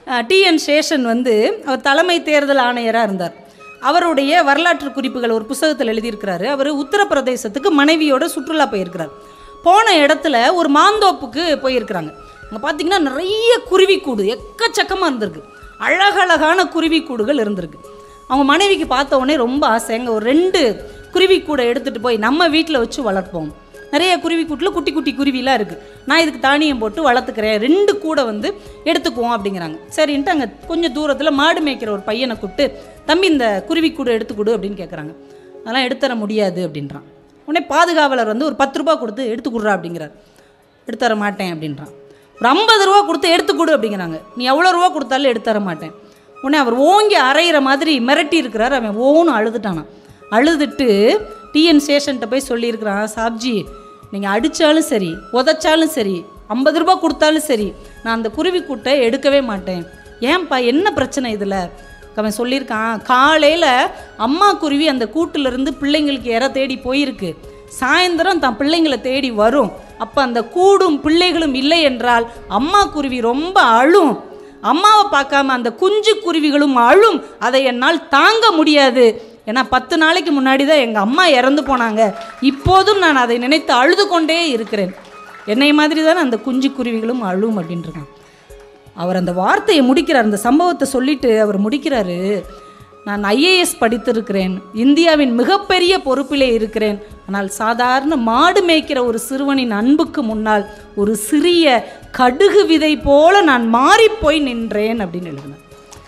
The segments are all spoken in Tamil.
டிஎன் சேஷன் வந்து அவர் தலைமை தேர்தல் ஆணையராக இருந்தார் அவருடைய வரலாற்று குறிப்புகள் ஒரு புத்தகத்தில் எழுதியிருக்கிறாரு அவர் உத்தரப்பிரதேசத்துக்கு மனைவியோட சுற்றுலா போயிருக்கிறார் போன இடத்துல ஒரு மாந்தோப்புக்கு போயிருக்கிறாங்க அங்கே பார்த்தீங்கன்னா நிறைய குருவிக்கூடு எக்கச்சக்கமாக இருந்திருக்கு அழகழகான குருவிக்கூடுகள் இருந்திருக்கு அவங்க மனைவிக்கு பார்த்த உடனே ரொம்ப ஆசை எங்க ஒரு ரெண்டு குருவிக்கூடை எடுத்துகிட்டு போய் நம்ம வீட்டில் வச்சு வளர்ப்போம் நிறைய குருவி கூட்டில் குட்டி குட்டி குருவிலாம் இருக்குது நான் இதுக்கு தானியம் போட்டு வளர்த்துக்கிறேன் ரெண்டு கூடை வந்து எடுத்துக்குவோம் அப்படிங்கிறாங்க சரின்ட்டு அங்கே கொஞ்சம் தூரத்தில் மாடு மேய்க்கிற ஒரு பையனை கூப்பிட்டு தம்பி இந்த குருவி கூடை எடுத்துக்கொடு அப்படின்னு கேட்குறாங்க அதெல்லாம் எடுத்துற முடியாது அப்படின்றான் உடனே பாதுகாவலர் வந்து ஒரு பத்து ரூபா கொடுத்து எடுத்து கொடுறா அப்படிங்கிறார் எடுத்துற மாட்டேன் அப்படின்றான் ஒரு ஐம்பது ரூபா கொடுத்து எடுத்துக்கொடு அப்படிங்கிறாங்க நீ எவ்வளோ ரூபா கொடுத்தாலும் எடுத்துற மாட்டேன் உடனே அவர் ஓங்கி அரைகிற மாதிரி மிரட்டி இருக்கிறார் அவன் ஓன்னு அழுதுட்டானான் அழுதுட்டு டிஎன் ஸ்டேஷன்கிட்ட போய் சொல்லியிருக்கிறான் சாப்ஜி நீங்கள் அடித்தாலும் சரி உதைச்சாலும் சரி ஐம்பது ரூபா கொடுத்தாலும் சரி நான் அந்த குருவி கூட்டை எடுக்கவே மாட்டேன் ஏன்பா என்ன பிரச்சனை இதில் அவன் சொல்லியிருக்கான் காலையில் அம்மா குருவி அந்த கூட்டிலிருந்து பிள்ளைங்களுக்கு இற தேடி போயிருக்கு சாயந்தரம் தன் பிள்ளைங்களை தேடி வரும் அப்போ அந்த கூடும் பிள்ளைகளும் இல்லை என்றால் அம்மா குருவி ரொம்ப அழும் அம்மாவை பார்க்காம அந்த குஞ்சு குருவிகளும் அழும் அதை என்னால் தாங்க முடியாது ஏன்னா பத்து நாளைக்கு முன்னாடி தான் எங்கள் அம்மா இறந்து போனாங்க இப்போதும் நான் அதை நினைத்து அழுது கொண்டே இருக்கிறேன் என்னை மாதிரி தானே அந்த குஞ்சு குருவிகளும் அழும் அப்படின்றான் அவர் அந்த வார்த்தையை முடிக்கிறார் அந்த சம்பவத்தை சொல்லிட்டு அவர் முடிக்கிறாரு நான் ஐஏஎஸ் படித்திருக்கிறேன் இந்தியாவின் மிகப்பெரிய பொறுப்பிலே இருக்கிறேன் ஆனால் சாதாரண மாடு மேய்க்கிற ஒரு சிறுவனின் அன்புக்கு முன்னால் ஒரு சிறிய கடுகு விதை போல நான் மாறிப்போய் நின்றேன் அப்படின்னு எழுதினார்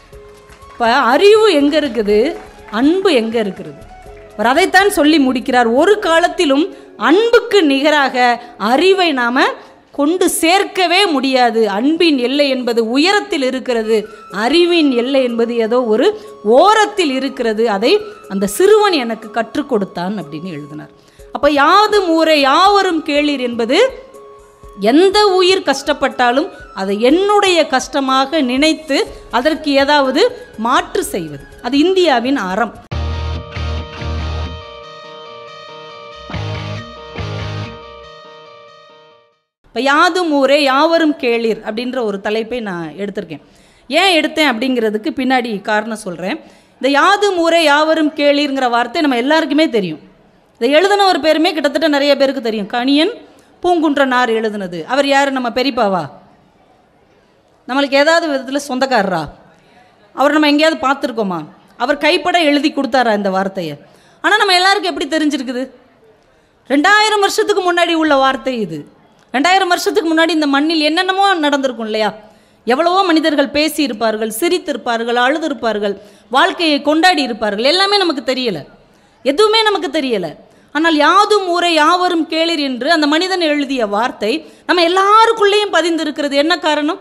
இப்போ அறிவு எங்கே இருக்குது அன்பு எங்கே இருக்கிறது அவர் அதைத்தான் சொல்லி முடிக்கிறார் ஒரு காலத்திலும் அன்புக்கு நிகராக அறிவை நாம் கொண்டு சேர்க்கவே முடியாது அன்பின் எல்லை என்பது உயரத்தில் இருக்கிறது அறிவின் எல்லை என்பது ஏதோ ஒரு ஓரத்தில் இருக்கிறது அதை அந்த சிறுவன் எனக்கு கற்றுக் கொடுத்தான் அப்படின்னு எழுதினார் அப்போ யாதும் ஊரை யாவரும் கேளீர் என்பது எந்த உயிர் கஷ்டப்பட்டாலும் அதை என்னுடைய கஷ்டமாக நினைத்து அதற்கு ஏதாவது மாற்று செய்வது அது இந்தியாவின் அறம் இப்போ யாதும் ஊரே யாவரும் கேளீர் அப்படின்ற ஒரு தலைப்பை நான் எடுத்திருக்கேன் ஏன் எடுத்தேன் அப்படிங்கிறதுக்கு பின்னாடி காரணம் சொல்கிறேன் இந்த யாதும் ஊரே யாவரும் கேளீருங்கிற வார்த்தை நம்ம எல்லாருக்குமே தெரியும் இதை எழுதின ஒரு பேருமே கிட்டத்தட்ட நிறைய பேருக்கு தெரியும் கணியன் பூங்குன்றனார் எழுதுனது அவர் யார் நம்ம பெரியப்பாவா நம்மளுக்கு ஏதாவது விதத்தில் சொந்தக்காரரா அவர் நம்ம எங்கேயாவது பார்த்துருக்கோமா அவர் கைப்பட எழுதி கொடுத்தாரா இந்த வார்த்தையை ஆனால் நம்ம எல்லாருக்கும் எப்படி தெரிஞ்சிருக்குது ரெண்டாயிரம் வருஷத்துக்கு முன்னாடி உள்ள வார்த்தை இது ரெண்டாயிரம் வருஷத்துக்கு முன்னாடி இந்த மண்ணில் என்னென்னமோ நடந்திருக்கும் இல்லையா எவ்வளவோ மனிதர்கள் பேசி இருப்பார்கள் சிரித்திருப்பார்கள் அழுதிருப்பார்கள் வாழ்க்கையை கொண்டாடி இருப்பார்கள் எல்லாமே நமக்கு தெரியல எதுவுமே நமக்கு தெரியல ஆனால் யாதும் ஊரை யாவரும் கேளிர் என்று அந்த மனிதன் எழுதிய வார்த்தை நம்ம எல்லாருக்குள்ளேயும் பதிந்திருக்கிறது என்ன காரணம்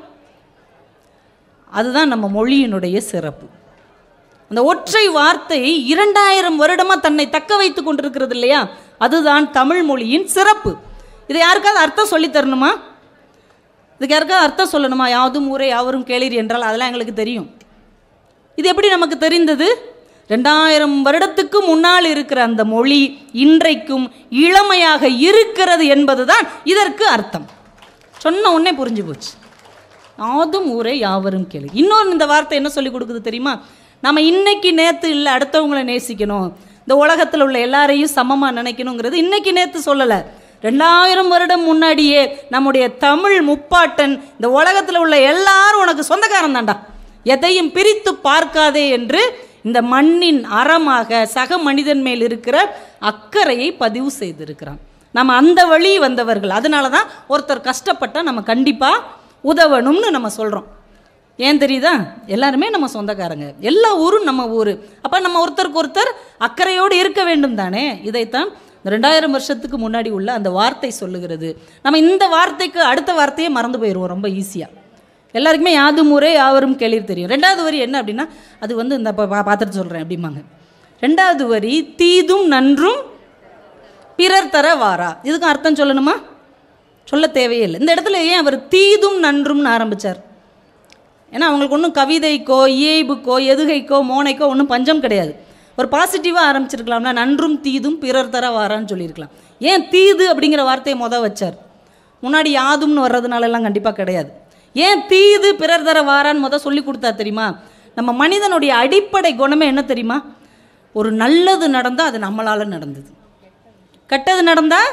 அதுதான் நம்ம மொழியினுடைய சிறப்பு அந்த ஒற்றை வார்த்தை இரண்டாயிரம் வருடமாக தன்னை தக்க வைத்து கொண்டிருக்கிறது இல்லையா அதுதான் தமிழ் மொழியின் சிறப்பு இதை யாருக்காவது அர்த்தம் சொல்லி தரணுமா இதுக்கு யாருக்காவது அர்த்தம் சொல்லணுமா யாதும் ஊரே யாவரும் கேளீர் என்றால் அதெல்லாம் எங்களுக்கு தெரியும் இது எப்படி நமக்கு தெரிந்தது ரெண்டாயிரம் வருடத்துக்கு முன்னால் இருக்கிற அந்த மொழி இன்றைக்கும் இளமையாக இருக்கிறது என்பதுதான் இதற்கு அர்த்தம் சொன்ன உடனே புரிஞ்சு போச்சு யாதும் ஊரே யாவரும் கேளு இன்னொன்று இந்த வார்த்தை என்ன சொல்லி கொடுக்குது தெரியுமா நம்ம இன்னைக்கு நேற்று இல்லை அடுத்தவங்களை நேசிக்கணும் இந்த உலகத்தில் உள்ள எல்லாரையும் சமமாக நினைக்கணுங்கிறது இன்னைக்கு நேற்று சொல்லலை ரெண்டாயிரம் வருடம் முன்னாடியே நம்முடைய தமிழ் முப்பாட்டன் இந்த உலகத்தில் உள்ள எல்லாரும் உனக்கு சொந்தக்காரன் தான்டா எதையும் பிரித்து பார்க்காதே என்று இந்த மண்ணின் அறமாக சக மனிதன் மேல் இருக்கிற அக்கறையை பதிவு செய்திருக்கிறான் நம்ம அந்த வழி வந்தவர்கள் அதனால தான் ஒருத்தர் கஷ்டப்பட்டால் நம்ம கண்டிப்பாக உதவணும்னு நம்ம சொல்கிறோம் ஏன் தெரியுதா எல்லாருமே நம்ம சொந்தக்காரங்க எல்லா ஊரும் நம்ம ஊர் அப்போ நம்ம ஒருத்தருக்கு ஒருத்தர் அக்கறையோடு இருக்க வேண்டும் தானே இதைத்தான் இந்த ரெண்டாயிரம் வருஷத்துக்கு முன்னாடி உள்ள அந்த வார்த்தை சொல்லுகிறது நம்ம இந்த வார்த்தைக்கு அடுத்த வார்த்தையே மறந்து போயிடுவோம் ரொம்ப ஈஸியாக எல்லாருக்குமே யாது முறை யாவரும் கேள்வி தெரியும் ரெண்டாவது வரி என்ன அப்படின்னா அது வந்து இந்த பா- பா- பார்த்துட்டு சொல்கிறேன் அப்படிம்பாங்க ரெண்டாவது வரி தீதும் நன்றும் பிறர் தர வாரா இதுக்கும் அர்த்தம் சொல்லணுமா சொல்ல தேவையே இல்லை இந்த இடத்துல ஏன் அவர் தீதும் நன்றும்னு ஆரம்பித்தார் ஏன்னா அவங்களுக்கு ஒன்றும் கவிதைக்கோ இயைபுக்கோ எதுகைக்கோ மோனைக்கோ ஒன்றும் பஞ்சம் கிடையாது ஒரு பாசிட்டிவாக ஆரம்பிச்சிருக்கலாம்னா நன்றும் தீதும் பிறர் தர வாரான்னு சொல்லியிருக்கலாம் ஏன் தீது அப்படிங்கிற வார்த்தையை மொத வச்சார் முன்னாடி யாதும்னு வர்றதுனால எல்லாம் கண்டிப்பாக கிடையாது ஏன் தீது பிறர் தர வாரான்னு முத சொல்லி கொடுத்தா தெரியுமா நம்ம மனிதனுடைய அடிப்படை குணமே என்ன தெரியுமா ஒரு நல்லது நடந்தால் அது நம்மளால் நடந்தது கெட்டது நடந்தால்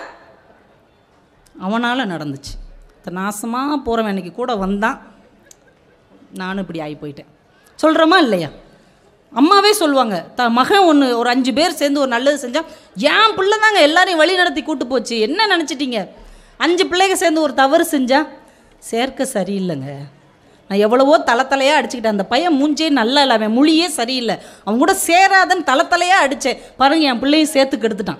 அவனால் நடந்துச்சு நாசமாக போகிறவன் இன்னைக்கு கூட வந்தான் நானும் இப்படி ஆகி போயிட்டேன் சொல்கிறோமா இல்லையா அம்மாவே சொல்லுவாங்க த மகன் ஒன்று ஒரு அஞ்சு பேர் சேர்ந்து ஒரு நல்லது செஞ்சால் என் பிள்ளை தாங்க எல்லாரையும் வழி நடத்தி கூட்டு போச்சு என்ன நினச்சிட்டீங்க அஞ்சு பிள்ளைங்க சேர்ந்து ஒரு தவறு செஞ்சா சேர்க்க சரியில்லைங்க நான் எவ்வளவோ தலை தலையாக அடிச்சுக்கிட்டேன் அந்த பையன் மூஞ்சே நல்லா இல்லை அவன் மொழியே சரியில்லை அவன் கூட சேராதன்னு தலை தலையாக அடித்தேன் பாருங்க என் பிள்ளையும் சேர்த்து கெடுத்துட்டான்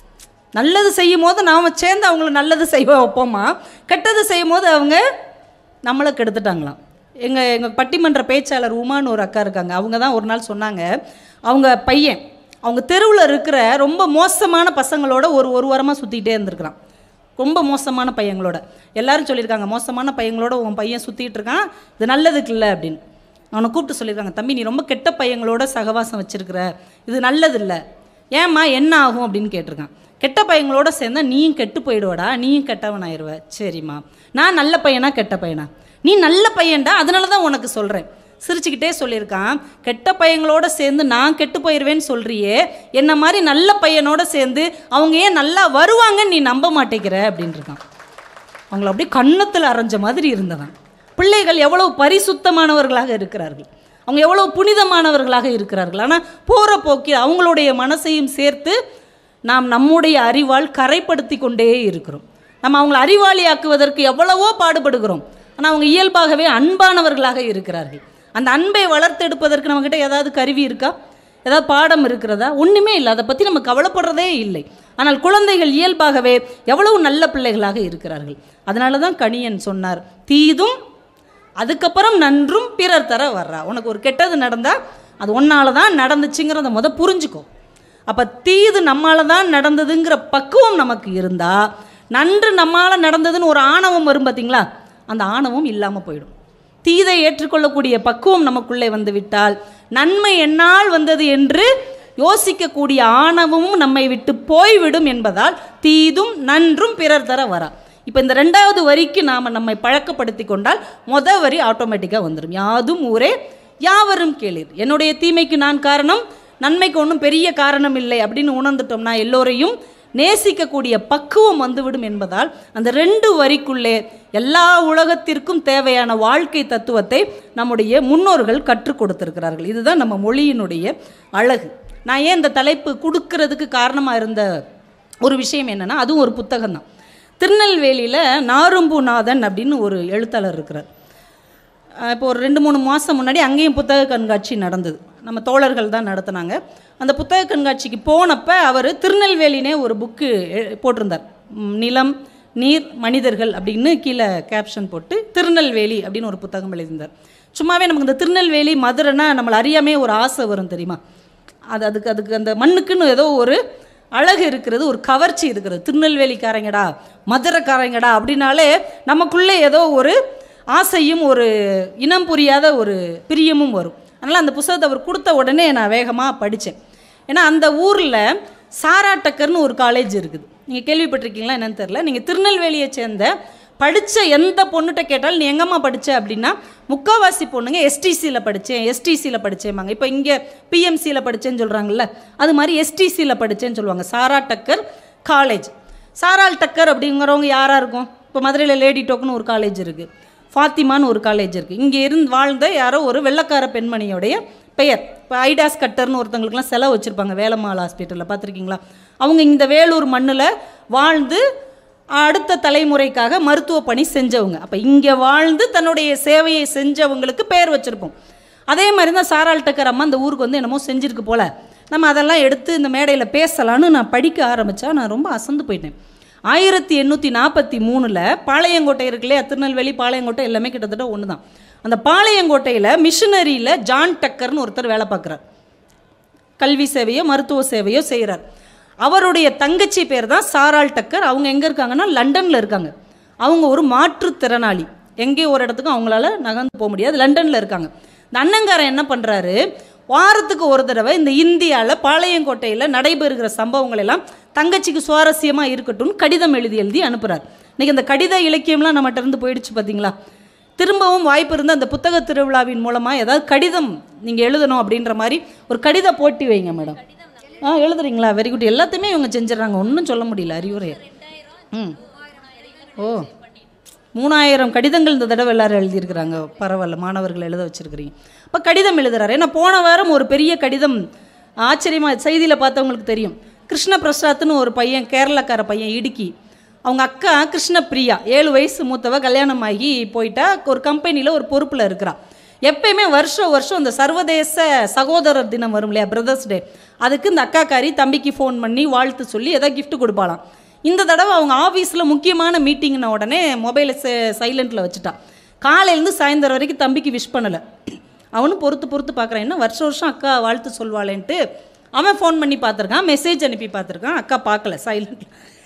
நல்லது செய்யும் போது நாம் சேர்ந்து அவங்கள நல்லது செய்ய வைப்போமா கெட்டது செய்யும் போது அவங்க நம்மளை கெடுத்துட்டாங்களாம் எங்கள் எங்கள் பட்டிமன்ற பேச்சாளர் உமான்னு ஒரு அக்கா இருக்காங்க அவங்க தான் ஒரு நாள் சொன்னாங்க அவங்க பையன் அவங்க தெருவில் இருக்கிற ரொம்ப மோசமான பசங்களோட ஒரு ஒரு வாரமாக சுற்றிக்கிட்டே இருந்திருக்கிறான் ரொம்ப மோசமான பையங்களோட எல்லாரும் சொல்லியிருக்காங்க மோசமான பையங்களோட உன் பையன் சுற்றிட்டு இருக்கான் இது நல்லதுக்கு இல்லை அப்படின்னு அவனை கூப்பிட்டு சொல்லியிருக்காங்க தம்பி நீ ரொம்ப கெட்ட பையங்களோட சகவாசம் வச்சிருக்கிற இது நல்லது இல்லை ஏம்மா என்ன ஆகும் அப்படின்னு கேட்டிருக்கான் கெட்ட பையங்களோட சேர்ந்தா நீயும் கெட்டு போயிடுவடா நீயும் கெட்டவன் ஆயிடுவ சரிம்மா நான் நல்ல பையனா கெட்ட பையனா நீ நல்ல பையன்டா அதனால தான் உனக்கு சொல்கிறேன் சிரிச்சுக்கிட்டே சொல்லியிருக்கான் கெட்ட பையங்களோட சேர்ந்து நான் கெட்டு போயிடுவேன்னு சொல்றியே என்ன மாதிரி நல்ல பையனோட சேர்ந்து அவங்க ஏன் நல்லா வருவாங்கன்னு நீ நம்ப மாட்டேங்கிற அப்படின்னு இருக்கான் அவங்கள அப்படியே கன்னத்தில் அரைஞ்ச மாதிரி இருந்தவன் பிள்ளைகள் எவ்வளவு பரிசுத்தமானவர்களாக இருக்கிறார்கள் அவங்க எவ்வளவு புனிதமானவர்களாக இருக்கிறார்கள் ஆனால் போகிற போக்கில் அவங்களுடைய மனசையும் சேர்த்து நாம் நம்முடைய அறிவால் கரைப்படுத்தி கொண்டே இருக்கிறோம் நம்ம அவங்கள அறிவாளியாக்குவதற்கு எவ்வளவோ பாடுபடுகிறோம் ஆனால் அவங்க இயல்பாகவே அன்பானவர்களாக இருக்கிறார்கள் அந்த அன்பை வளர்த்தெடுப்பதற்கு நம்மக்கிட்ட ஏதாவது கருவி இருக்கா ஏதாவது பாடம் இருக்கிறதா ஒன்றுமே இல்லை அதை பற்றி நம்ம கவலைப்படுறதே இல்லை ஆனால் குழந்தைகள் இயல்பாகவே எவ்வளவு நல்ல பிள்ளைகளாக இருக்கிறார்கள் அதனால தான் கணியன் சொன்னார் தீதும் அதுக்கப்புறம் நன்றும் பிறர் தர வர்றா உனக்கு ஒரு கெட்டது நடந்தால் அது ஒன்னால தான் நடந்துச்சுங்கிறத முத புரிஞ்சுக்கோ அப்போ தீது நம்மால தான் நடந்ததுங்கிற பக்குவம் நமக்கு இருந்தால் நன்று நம்மால் நடந்ததுன்னு ஒரு ஆணவம் வரும் பார்த்தீங்களா அந்த ஆணவம் இல்லாமல் போயிடும் தீதை ஏற்றுக்கொள்ளக்கூடிய பக்குவம் நமக்குள்ளே வந்து விட்டால் நன்மை என்னால் வந்தது என்று யோசிக்கக்கூடிய ஆணவமும் நம்மை விட்டு போய்விடும் என்பதால் தீதும் நன்றும் பிறர் தர வரா இப்போ இந்த ரெண்டாவது வரிக்கு நாம் நம்மை பழக்கப்படுத்தி கொண்டால் மொத வரி ஆட்டோமேட்டிக்காக வந்துடும் யாதும் ஊரே யாவரும் கேளீர் என்னுடைய தீமைக்கு நான் காரணம் நன்மைக்கு ஒன்றும் பெரிய காரணம் இல்லை அப்படின்னு உணர்ந்துட்டோம்னா எல்லோரையும் நேசிக்கக்கூடிய பக்குவம் வந்துவிடும் என்பதால் அந்த ரெண்டு வரிக்குள்ளே எல்லா உலகத்திற்கும் தேவையான வாழ்க்கை தத்துவத்தை நம்முடைய முன்னோர்கள் கற்றுக் கொடுத்திருக்கிறார்கள் இதுதான் நம்ம மொழியினுடைய அழகு நான் ஏன் இந்த தலைப்பு கொடுக்கறதுக்கு காரணமாக இருந்த ஒரு விஷயம் என்னென்னா அதுவும் ஒரு புத்தகம் தான் திருநெல்வேலியில் நாரும்புநாதன் அப்படின்னு ஒரு எழுத்தாளர் இருக்கிறார் அஹ் இப்போ ஒரு ரெண்டு மூணு மாதம் முன்னாடி அங்கேயும் புத்தக கண்காட்சி நடந்தது நம்ம தோழர்கள் தான் நடத்துனாங்க அந்த புத்தக கண்காட்சிக்கு போனப்போ அவர் திருநெல்வேலினே ஒரு புக்கு போட்டிருந்தார் ம், நிலம் நீர் மனிதர்கள் அப்படின்னு கீழே கேப்ஷன் போட்டு திருநெல்வேலி அப்படின்னு ஒரு புத்தகம் எழுதியிருந்தார் சும்மாவே நமக்கு இந்த திருநெல்வேலி மதுரைனா நம்மளை அறியாமே ஒரு ஆசை வரும் தெரியுமா அது அதுக்கு அதுக்கு அந்த மண்ணுக்குன்னு ஏதோ ஒரு அழகு இருக்கிறது ஒரு கவர்ச்சி இருக்கிறது திருநெல்வேலிக்காரங்கடா மதுரைக்காரங்கடா அப்படின்னாலே நமக்குள்ளே ஏதோ ஒரு ஆசையும் ஒரு இனம் புரியாத ஒரு பிரியமும் வரும் அதனால் அந்த புத்தகத்தை அவர் கொடுத்த உடனே நான் வேகமாக படித்தேன் ஏன்னா அந்த ஊரில் சாராட்டக்கர்னு ஒரு காலேஜ் இருக்குது நீங்கள் கேள்விப்பட்டிருக்கீங்களா என்னன்னு தெரில நீங்கள் திருநெல்வேலியை சேர்ந்த படித்த எந்த பொண்ணுகிட்ட கேட்டாலும் நீ எங்கம்மா படித்த அப்படின்னா முக்காவாசி பொண்ணுங்க எஸ்டிசியில் படித்தேன் எஸ்டிசியில் படித்தேம்பாங்க இப்போ இங்கே பிஎம்சியில் படித்தேன்னு சொல்கிறாங்கல்ல அது மாதிரி எஸ்டிசியில் படித்தேன்னு சொல்லுவாங்க சாரா டக்கர் காலேஜ் சாரால் டக்கர் அப்படிங்கிறவங்க யாராக இருக்கும் இப்போ மதுரையில் லேடி டோக்குன்னு ஒரு காலேஜ் இருக்குது ஃபாத்திமான்னு ஒரு காலேஜ் இருக்குது இங்கே இருந்து வாழ்ந்த யாரோ ஒரு வெள்ளக்கார பெண்மணியோடைய பெயர் இப்போ ஐடாஸ் கட்டர்னு ஒருத்தவங்களுக்குலாம் செலவு வச்சுருப்பாங்க வேலம்மாள் ஹாஸ்பிட்டலில் பார்த்துருக்கீங்களா அவங்க இந்த வேலூர் மண்ணில் வாழ்ந்து அடுத்த தலைமுறைக்காக மருத்துவ பணி செஞ்சவங்க அப்போ இங்கே வாழ்ந்து தன்னுடைய சேவையை செஞ்சவங்களுக்கு பெயர் வச்சுருப்போம் அதே மாதிரி தான் சாராள் டக்கர் அம்மா இந்த ஊருக்கு வந்து என்னமோ செஞ்சுருக்கு போல் நம்ம அதெல்லாம் எடுத்து இந்த மேடையில் பேசலான்னு நான் படிக்க ஆரம்பித்தா நான் ரொம்ப அசந்து போயிட்டேன் ஆயிரத்தி எண்ணூற்றி நாற்பத்தி மூணில் பாளையங்கோட்டை இருக்குல்லையா திருநெல்வேலி பாளையங்கோட்டை எல்லாமே கிட்டத்தட்ட ஒன்று தான் அந்த பாளையங்கோட்டையில் மிஷினரியில் ஜான் டக்கர்னு ஒருத்தர் வேலை பார்க்குறார் கல்வி சேவையோ மருத்துவ சேவையோ செய்கிறார் அவருடைய தங்கச்சி பேர் தான் சாராள் டக்கர் அவங்க எங்கே இருக்காங்கன்னா லண்டனில் இருக்காங்க அவங்க ஒரு மாற்றுத்திறனாளி எங்கே ஒரு இடத்துக்கும் அவங்களால நகர்ந்து போக முடியாது லண்டனில் இருக்காங்க இந்த அண்ணங்காரன் என்ன பண்ணுறாரு வாரத்துக்கு ஒரு தடவை இந்த இந்தியாவில் பாளையங்கோட்டையில் நடைபெறுகிற சம்பவங்கள் எல்லாம் தங்கச்சிக்கு சுவாரஸ்யமாக இருக்கட்டும்னு கடிதம் எழுதி எழுதி அனுப்புகிறார் இன்றைக்கி இந்த கடித இலக்கியம்லாம் நம்மகிட்ட இருந்து போயிடுச்சு பார்த்தீங்களா திரும்பவும் வாய்ப்பு இருந்தால் அந்த புத்தக திருவிழாவின் மூலமாக ஏதாவது கடிதம் நீங்கள் எழுதணும் அப்படின்ற மாதிரி ஒரு கடித போட்டி வைங்க மேடம் ஆ எழுதுறீங்களா வெரி குட் எல்லாத்தையுமே இவங்க செஞ்சிடறாங்க ஒன்றும் சொல்ல முடியல அறிவுரை ம் ஓ மூணாயிரம் கடிதங்கள் இந்த தடவை எல்லாரும் எழுதியிருக்கிறாங்க பரவாயில்ல மாணவர்கள் எழுத வச்சிருக்கிறீங்க இப்போ கடிதம் எழுதுறாரு ஏன்னா போன வாரம் ஒரு பெரிய கடிதம் ஆச்சரியமாக செய்தியில் பார்த்தவங்களுக்கு தெரியும் கிருஷ்ண பிரசாத்னு ஒரு பையன் கேரளக்கார பையன் இடுக்கி அவங்க அக்கா கிருஷ்ணபிரியா ஏழு வயசு மூத்தவ கல்யாணம் ஆகி போயிட்டா ஒரு கம்பெனியில் ஒரு பொறுப்பில் இருக்கிறா எப்பயுமே வருஷம் வருஷம் இந்த சர்வதேச சகோதரர் தினம் வரும் இல்லையா பிரதர்ஸ் டே அதுக்கு இந்த அக்காக்காரி தம்பிக்கு ஃபோன் பண்ணி வாழ்த்து சொல்லி ஏதாவது gift கொடுப்பாளாம் இந்த தடவை அவங்க ஆஃபீஸில் முக்கியமான மீட்டிங்ன உடனே மொபைலை சைலண்ட்டில் வச்சுட்டான் காலையிலேருந்து சாயந்தரம் வரைக்கும் தம்பிக்கு விஷ் பண்ணலை அவனும் பொறுத்து பொறுத்து பார்க்குறான் என்ன வருஷம் வருஷம் அக்கா வாழ்த்து சொல்வாளேன்ட்டு அவன் ஃபோன் பண்ணி பார்த்துருக்கான் மெசேஜ் அனுப்பி பார்த்துருக்கான் அக்கா பார்க்கல சைலண்ட்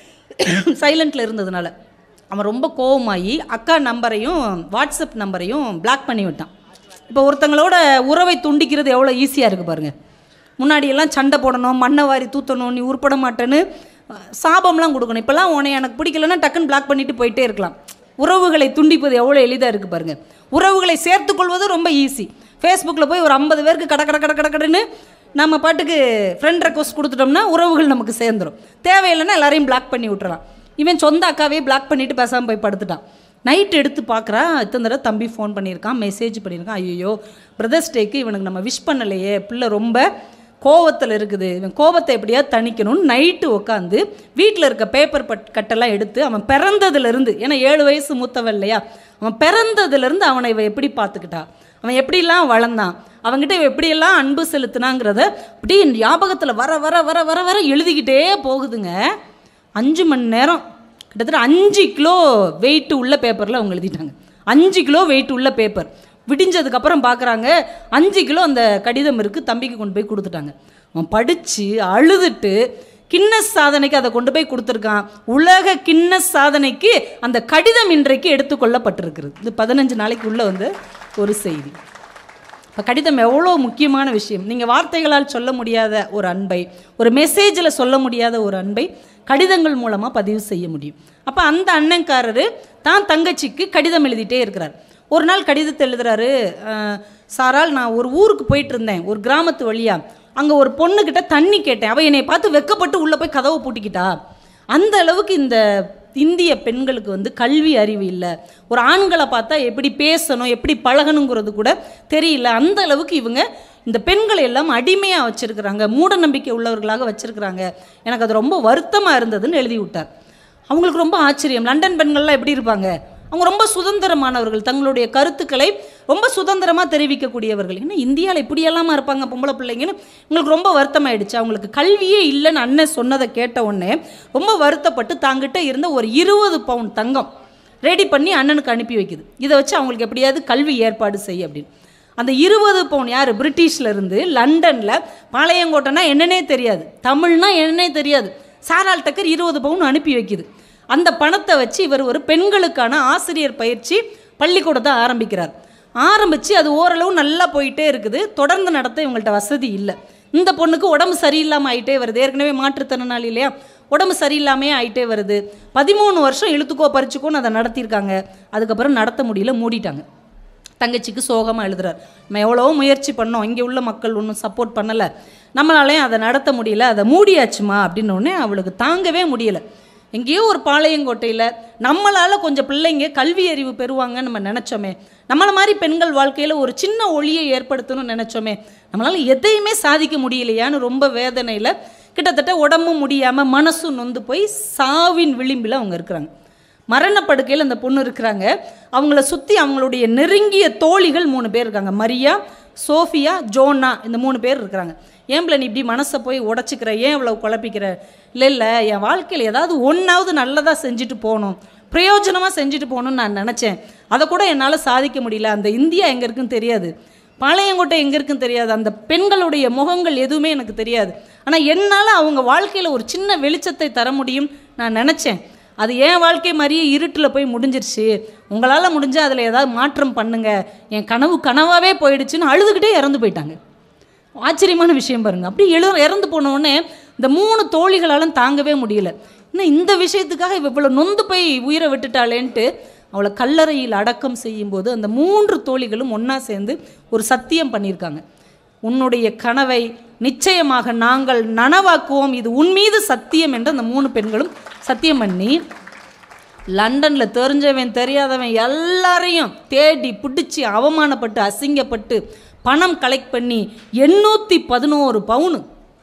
சைலண்ட்டில் இருந்ததுனால அவன் ரொம்ப கோவமாகி அக்கா நம்பரையும் வாட்ஸ்அப் நம்பரையும் பிளாக் பண்ணி விட்டான் இப்போ ஒருத்தங்களோட உறவை துண்டிக்கிறது எவ்வளோ ஈஸியாக இருக்குது பாருங்கள் முன்னாடி எல்லாம் சண்டை போடணும் மண்ணை வாரி தூத்தணும் நீ உருப்பட மாட்டேன்னு அஹ், சாபம்லாம் கொடுக்கணும் இப்போல்லாம் உன்னை எனக்கு பிடிக்கலன்னா டக்குன்னு பிளாக் பண்ணிட்டு போயிட்டே இருக்கலாம் உறவுகளை துண்டிப்பது எவ்வளோ எளிதாக இருக்குது பாருங்கள் உறவுகளை சேர்த்துக்கொள்வது ரொம்ப ஈஸி ஃபேஸ்புக்கில் போய் ஒரு ஐம்பது பேருக்கு கட கட கட கட கடன்னு நம்ம பாட்டுக்கு ஃப்ரெண்ட் ரெக்வஸ்ட் கொடுத்துட்டோம்னா உறவுகள் நமக்கு சேர்ந்துடும் தேவையில்லைன்னா எல்லாரையும் பிளாக் பண்ணி விட்டுறலாம் இவன் சொந்த அக்காவே பிளாக் பண்ணிட்டு பேசாமல் போய் படுத்துட்டான் நைட் எடுத்து பார்க்குறா இத்தனை தடவை தம்பி ஃபோன் பண்ணியிருக்கான் மெசேஜ் பண்ணியிருக்கான் ஐயோ பிரதர்ஸ் டேக்கு இவனுக்கு நம்ம விஷ் பண்ணலையே பிள்ளை ரொம்ப கோவத்தில் இருக்குது இவன் கோவத்தை எப்படியாவது தணிக்கணும்னு நைட்டு உட்காந்து வீட்டில் இருக்க பேப்பர் பட் கட்டெல்லாம் எடுத்து அவன் பிறந்ததுலேருந்து ஏன்னா ஏழு வயசு மூத்தவன் இல்லையா அவன் பிறந்ததுலேருந்து அவனை இவ எப்படி பார்த்துக்கிட்டா அவன் எப்படிலாம் வளர்ந்தான் அவன்கிட்ட இவ எப்படியெல்லாம் அன்பு செலுத்தினாங்கிறத அப்படியே ஞாபகத்தில் வர வர வர வர வர எழுதிக்கிட்டே போகுதுங்க அஞ்சு மணி நேரம் கிட்டத்தட்ட அஞ்சு கிலோ வெயிட் உள்ள பேப்பரில் அவங்க எழுதிட்டாங்க அஞ்சு கிலோ வெயிட் உள்ள பேப்பர் விடிஞ்சதுக்கப்புறம் பார்க்குறாங்க அஞ்சு கிலோ அந்த கடிதம் இருக்குது தம்பிக்கு கொண்டு போய் கொடுத்துட்டாங்க அவன் படித்து அழுதுட்டு கின்னஸ் சாதனைக்கு அதை கொண்டு போய் கொடுத்துருக்கான் உலக கின்னஸ் சாதனைக்கு அந்த கடிதம் இன்றைக்கு எடுத்துக்கொள்ளப்பட்டிருக்கிறது இது பதினஞ்சு நாளைக்கு உள்ள வந்து ஒரு செய்தி இப்போ கடிதம் எவ்வளோ முக்கியமான விஷயம் நீங்கள் வார்த்தைகளால் சொல்ல முடியாத ஒரு அன்பை ஒரு மெசேஜில் சொல்ல முடியாத ஒரு அன்பை கடிதங்கள் மூலமாக பதிவு செய்ய முடியும் அப்போ அந்த அண்ணன்காரரு தான் தங்கச்சிக்கு கடிதம் எழுதிட்டே இருக்கிறார் ஒரு நாள் கடிதத்தை எழுதுறாரு அஹ், சாரால் நான் ஒரு ஊருக்கு போயிட்டு இருந்தேன் ஒரு கிராமத்து வழியா அங்கே ஒரு பொண்ணுக்கிட்ட தண்ணி கேட்டேன் அவள் என்னை பார்த்து வெக்கப்பட்டு உள்ளே போய் கதவை பூட்டிக்கிட்டா அந்த அளவுக்கு இந்த இந்திய பெண்களுக்கு வந்து கல்வி அறிவு இல்லை ஒரு ஆண்களை பார்த்தா எப்படி பேசணும் எப்படி பழகணுங்கிறது கூட தெரியல அந்த அளவுக்கு இவங்க இந்த பெண்களை எல்லாம் அடிமையாக வச்சுருக்கிறாங்க மூட நம்பிக்கை உள்ளவர்களாக வச்சுருக்கிறாங்க எனக்கு அது ரொம்ப வருத்தமாக இருந்ததுன்னு எழுதி விட்டார் அவங்களுக்கு ரொம்ப ஆச்சரியம் லண்டன் பெண்கள்லாம் எப்படி இருப்பாங்க அவங்க ரொம்ப சுதந்திரமானவர்கள் தங்களுடைய கருத்துக்களை ரொம்ப சுதந்திரமாக தெரிவிக்கக்கூடியவர்கள் ஏன்னா இந்தியாவில் இப்படியெல்லாமா இருப்பாங்க பொம்பளை பிள்ளைங்கன்னு உங்களுக்கு ரொம்ப வருத்தமாயிடுச்சு அவங்களுக்கு கல்வியே இல்லைன்னு அண்ணன் சொன்னதை கேட்ட உடனே ரொம்ப வருத்தப்பட்டு தாங்கிட்ட இருந்த ஒரு இருபது பவுன் தங்கம் ரெடி பண்ணி அண்ணனுக்கு அனுப்பி வைக்குது இதை வச்சு அவங்களுக்கு எப்படியாவது கல்வி ஏற்பாடு செய் அப்படின்னு அந்த இருபது பவுன் யார் பிரிட்டிஷ்ல இருந்து லண்டனில் பாளையங்கோட்டைனா என்னன்னே தெரியாது தமிழ்னா என்னன்னே தெரியாது சாரால் டக்கர் இருபது பவுன் அனுப்பி வைக்குது அந்த பணத்தை வச்சு இவர் ஒரு பெண்களுக்கான ஆசிரியர் பயிற்சி பள்ளிக்கூடத்தை ஆரம்பிக்கிறார் ஆரம்பித்து அது ஓரளவு நல்லா போயிட்டே இருக்குது தொடர்ந்து நடத்த இவங்கள்ட்ட வசதி இல்லை இந்த பொண்ணுக்கு உடம்பு சரியில்லாமல் ஆயிட்டே வருது ஏற்கனவே மாற்றுத்திறனாளி இல்லையா உடம்பு சரியில்லாமே ஆயிட்டே வருது பதிமூணு வருஷம் இழுத்துக்கோ பறிச்சுக்கோன்னு அதை நடத்தியிருக்காங்க அதுக்கப்புறம் நடத்த முடியல மூடிட்டாங்க தங்கச்சிக்கு சோகமாக எழுதுறார் நம்ம எவ்வளவோ முயற்சி பண்ணோம் இங்கே உள்ள மக்கள் ஒன்றும் சப்போர்ட் பண்ணலை நம்மளாலையும் அதை நடத்த முடியல அதை மூடியாச்சுமா அப்படின்ன உடனே அவளுக்கு தாங்கவே முடியல எங்கேயோ ஒரு பாளையங்கோட்டையில் நம்மளால் கொஞ்சம் பிள்ளைங்க கல்வி அறிவு பெறுவாங்கன்னு நம்ம நினச்சோமே நம்மளை மாதிரி பெண்கள் வாழ்க்கையில் ஒரு சின்ன ஒளியை ஏற்படுத்தணும்னு நினச்சோமே நம்மளால் எதையுமே சாதிக்க முடியலையான்னு ரொம்ப வேதனையில் கிட்டத்தட்ட உடம்பும் முடியாமல் மனசும் நொந்து போய் சாவின் விளிம்பில் அவங்க இருக்கிறாங்க மரணப்படுக்கையில் அந்த பொண்ணு இருக்கிறாங்க அவங்கள சுற்றி அவங்களுடைய நெருங்கிய தோழிகள் மூணு பேர் இருக்காங்க மரியா சோஃபியா ஜோனா இந்த மூணு பேர் இருக்கிறாங்க ஏன் நீ இப்படி மனசை போய் உடச்சிக்கிற ஏன் இவ்வளோ குழப்பிக்கிற இல்லை இல்லை என் வாழ்க்கையில் ஏதாவது ஒன்றாவது நல்லதாக செஞ்சுட்டு போகணும் பிரயோஜனமாக செஞ்சுட்டு போகணும்னு நான் நினச்சேன் அதை கூட என்னால் சாதிக்க முடியல அந்த இந்தியா எங்கே இருக்குன்னு தெரியாது பாளையங்கோட்டை எங்கே இருக்குன்னு தெரியாது அந்த பெண்களுடைய முகங்கள் எதுவுமே எனக்கு தெரியாது ஆனால் என்னால் அவங்க வாழ்க்கையில் ஒரு சின்ன வெளிச்சத்தை தர முடியும் நான் நினச்சேன் அது என் வாழ்க்கை மாதிரியே இருட்டில் போய் முடிஞ்சிருச்சு உங்களால் முடிஞ்சால் அதில் ஏதாவது மாற்றம் பண்ணுங்க என் கனவு கனவாகவே போயிடுச்சுன்னு அழுதுகிட்டே இறந்து போயிட்டாங்க ஆச்சரியமான விஷயம் பாருங்க அப்படி எழு இறந்து போன உடனே இந்த மூணு தோழிகளாலும் தாங்கவே முடியல இன்னும் இந்த விஷயத்துக்காக இவ இவ்வளோ நொந்து போய் உயிரை விட்டுட்டாளேன்ட்டு அவளை கல்லறையில் அடக்கம் செய்யும்போது அந்த மூன்று தோழிகளும் ஒன்றா சேர்ந்து ஒரு சத்தியம் பண்ணியிருக்காங்க உன்னுடைய கனவை நிச்சயமாக நாங்கள் நனவாக்குவோம் இது உன் மீது சத்தியம் என்று அந்த மூணு பெண்களும் சத்தியம் பண்ணி லண்டனில் தெரிஞ்சவன் தெரியாதவன் எல்லாரையும் தேடி பிடிச்சி அவமானப்பட்டு அசிங்கப்பட்டு பணம் கலெக்ட் பண்ணி எண்ணூற்றி பதினோரு பவுனு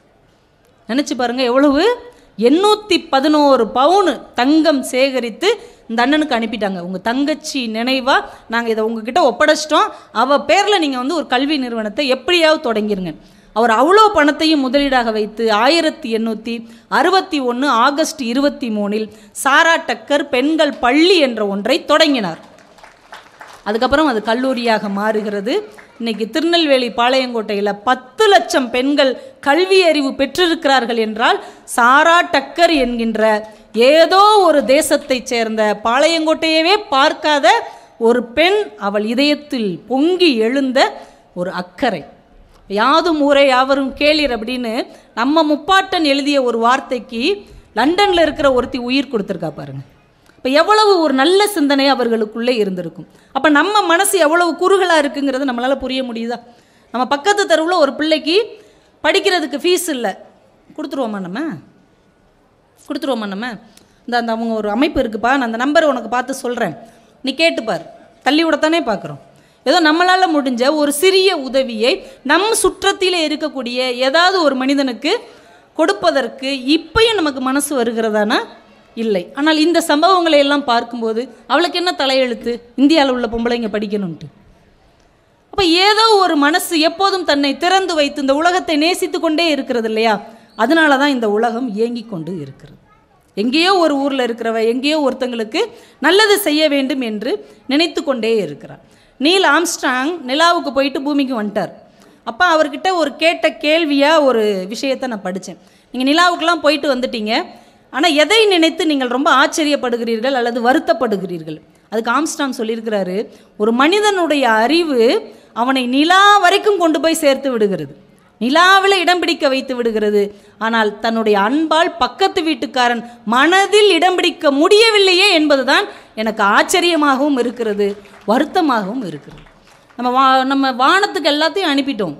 நினச்சி பாருங்கள் எவ்வளவு எண்ணூற்றி பதினோரு பவுனு தங்கம் சேகரித்து இந்த அண்ணனுக்கு அனுப்பிட்டாங்க உங்கள் தங்கச்சி நினைவாக நாங்கள் இதை உங்ககிட்ட ஒப்படைச்சிட்டோம் அவள் பேரில் நீங்கள் வந்து ஒரு கல்வி நிறுவனத்தை எப்படியாவது தொடங்கிருங்க அவர் அவ்வளோ பணத்தையும் முதலீடாக வைத்து ஆயிரத்தி எண்ணூற்றி அறுபத்தி ஒன்று ஆகஸ்ட் இருபத்தி மூணில் சாரா டக்கர் பெண்கள் பள்ளி என்ற ஒன்றை தொடங்கினார் அதுக்கப்புறம் அது கல்லூரியாக மாறுகிறது இன்னைக்கு திருநெல்வேலி பாளையங்கோட்டையில் பத்து லட்சம் பெண்கள் கல்வி அறிவு பெற்றிருக்கிறார்கள் என்றால் சாரா டக்கர் என்கின்ற ஏதோ ஒரு தேசத்தைச் சேர்ந்த பாளையங்கோட்டையவே பார்க்காத ஒரு பெண் அவள் இதயத்தில் பொங்கி எழுந்த ஒரு அக்கறை யாதும் ஊரே யாவரும் கேளீர் அப்படின்னு நம்ம முப்பாட்டன் எழுதிய ஒரு வார்த்தைக்கு லண்டனில் இருக்கிற ஒருத்தி உயிர் கொடுத்துருக்கா பாருங்க இப்போ எவ்வளவு ஒரு நல்ல சிந்தனை அவர்களுக்குள்ளே இருந்திருக்கும் அப்போ நம்ம மனசு எவ்வளவு குறுகலாக இருக்குங்கிறது நம்மளால் புரிய முடியுதா நம்ம பக்கத்து தெருவில் ஒரு பிள்ளைக்கு படிக்கிறதுக்கு ஃபீஸ் இல்லை கொடுத்துருவோமா நம்ம கொடுத்துருவோமா நம்ம இந்த அந்த அவங்க ஒரு அமைப்பு இருக்குப்பா நான் அந்த நம்பரை உனக்கு பார்த்து சொல்கிறேன் நீ கேட்டுப்பார் தள்ளி விடத்தானே பார்க்குறோம் ஏதோ நம்மளால் முடிஞ்ச ஒரு சிறிய உதவியை நம் சுற்றத்திலே இருக்கக்கூடிய ஏதாவது ஒரு மனிதனுக்கு கொடுப்பதற்கு இப்பயும் நமக்கு மனசு வருகிறதானா இல்லை ஆனால் இந்த சம்பவங்களை எல்லாம் பார்க்கும்போது அவளுக்கு என்ன தலையெழுத்து இந்தியாவில் உள்ள பொம்பளைங்க படிக்கணும்ட்டு அப்போ ஏதோ ஒரு மனசு எப்போதும் தன்னை திறந்து வைத்து இந்த உலகத்தை நேசித்து கொண்டே இருக்கிறது இல்லையா அதனால தான் இந்த உலகம் இயங்கிக் கொண்டு இருக்கிறது எங்கேயோ ஒரு ஊரில் இருக்கிறவ எங்கேயோ ஒருத்தங்களுக்கு நல்லது செய்ய வேண்டும் என்று நினைத்து கொண்டே இருக்கிறார் நீல் ஆம்ஸ்ட்ராங் நிலாவுக்கு போயிட்டு பூமிக்கு வந்துட்டார் அப்போ அவர்கிட்ட ஒரு கேட்ட கேள்வியாக ஒரு விஷயத்தை நான் படித்தேன் நீங்கள் நிலாவுக்கெல்லாம் போயிட்டு வந்துட்டீங்க ஆனால் எதை நினைத்து நீங்கள் ரொம்ப ஆச்சரியப்படுகிறீர்கள் அல்லது வருத்தப்படுகிறீர்கள் அதுக்கு ஆம்ஸ்டாங் சொல்லியிருக்கிறாரு ஒரு மனிதனுடைய அறிவு அவனை நிலா வரைக்கும் கொண்டு போய் சேர்த்து விடுகிறது நிலாவில் இடம் பிடிக்க வைத்து விடுகிறது ஆனால் தன்னுடைய அன்பால் பக்கத்து வீட்டுக்காரன் மனதில் இடம் பிடிக்க முடியவில்லையே என்பதுதான் எனக்கு ஆச்சரியமாகவும் இருக்கிறது வருத்தமாகவும் இருக்கிறது நம்ம வா நம்ம வானத்துக்கு எல்லாத்தையும் அனுப்பிட்டோம்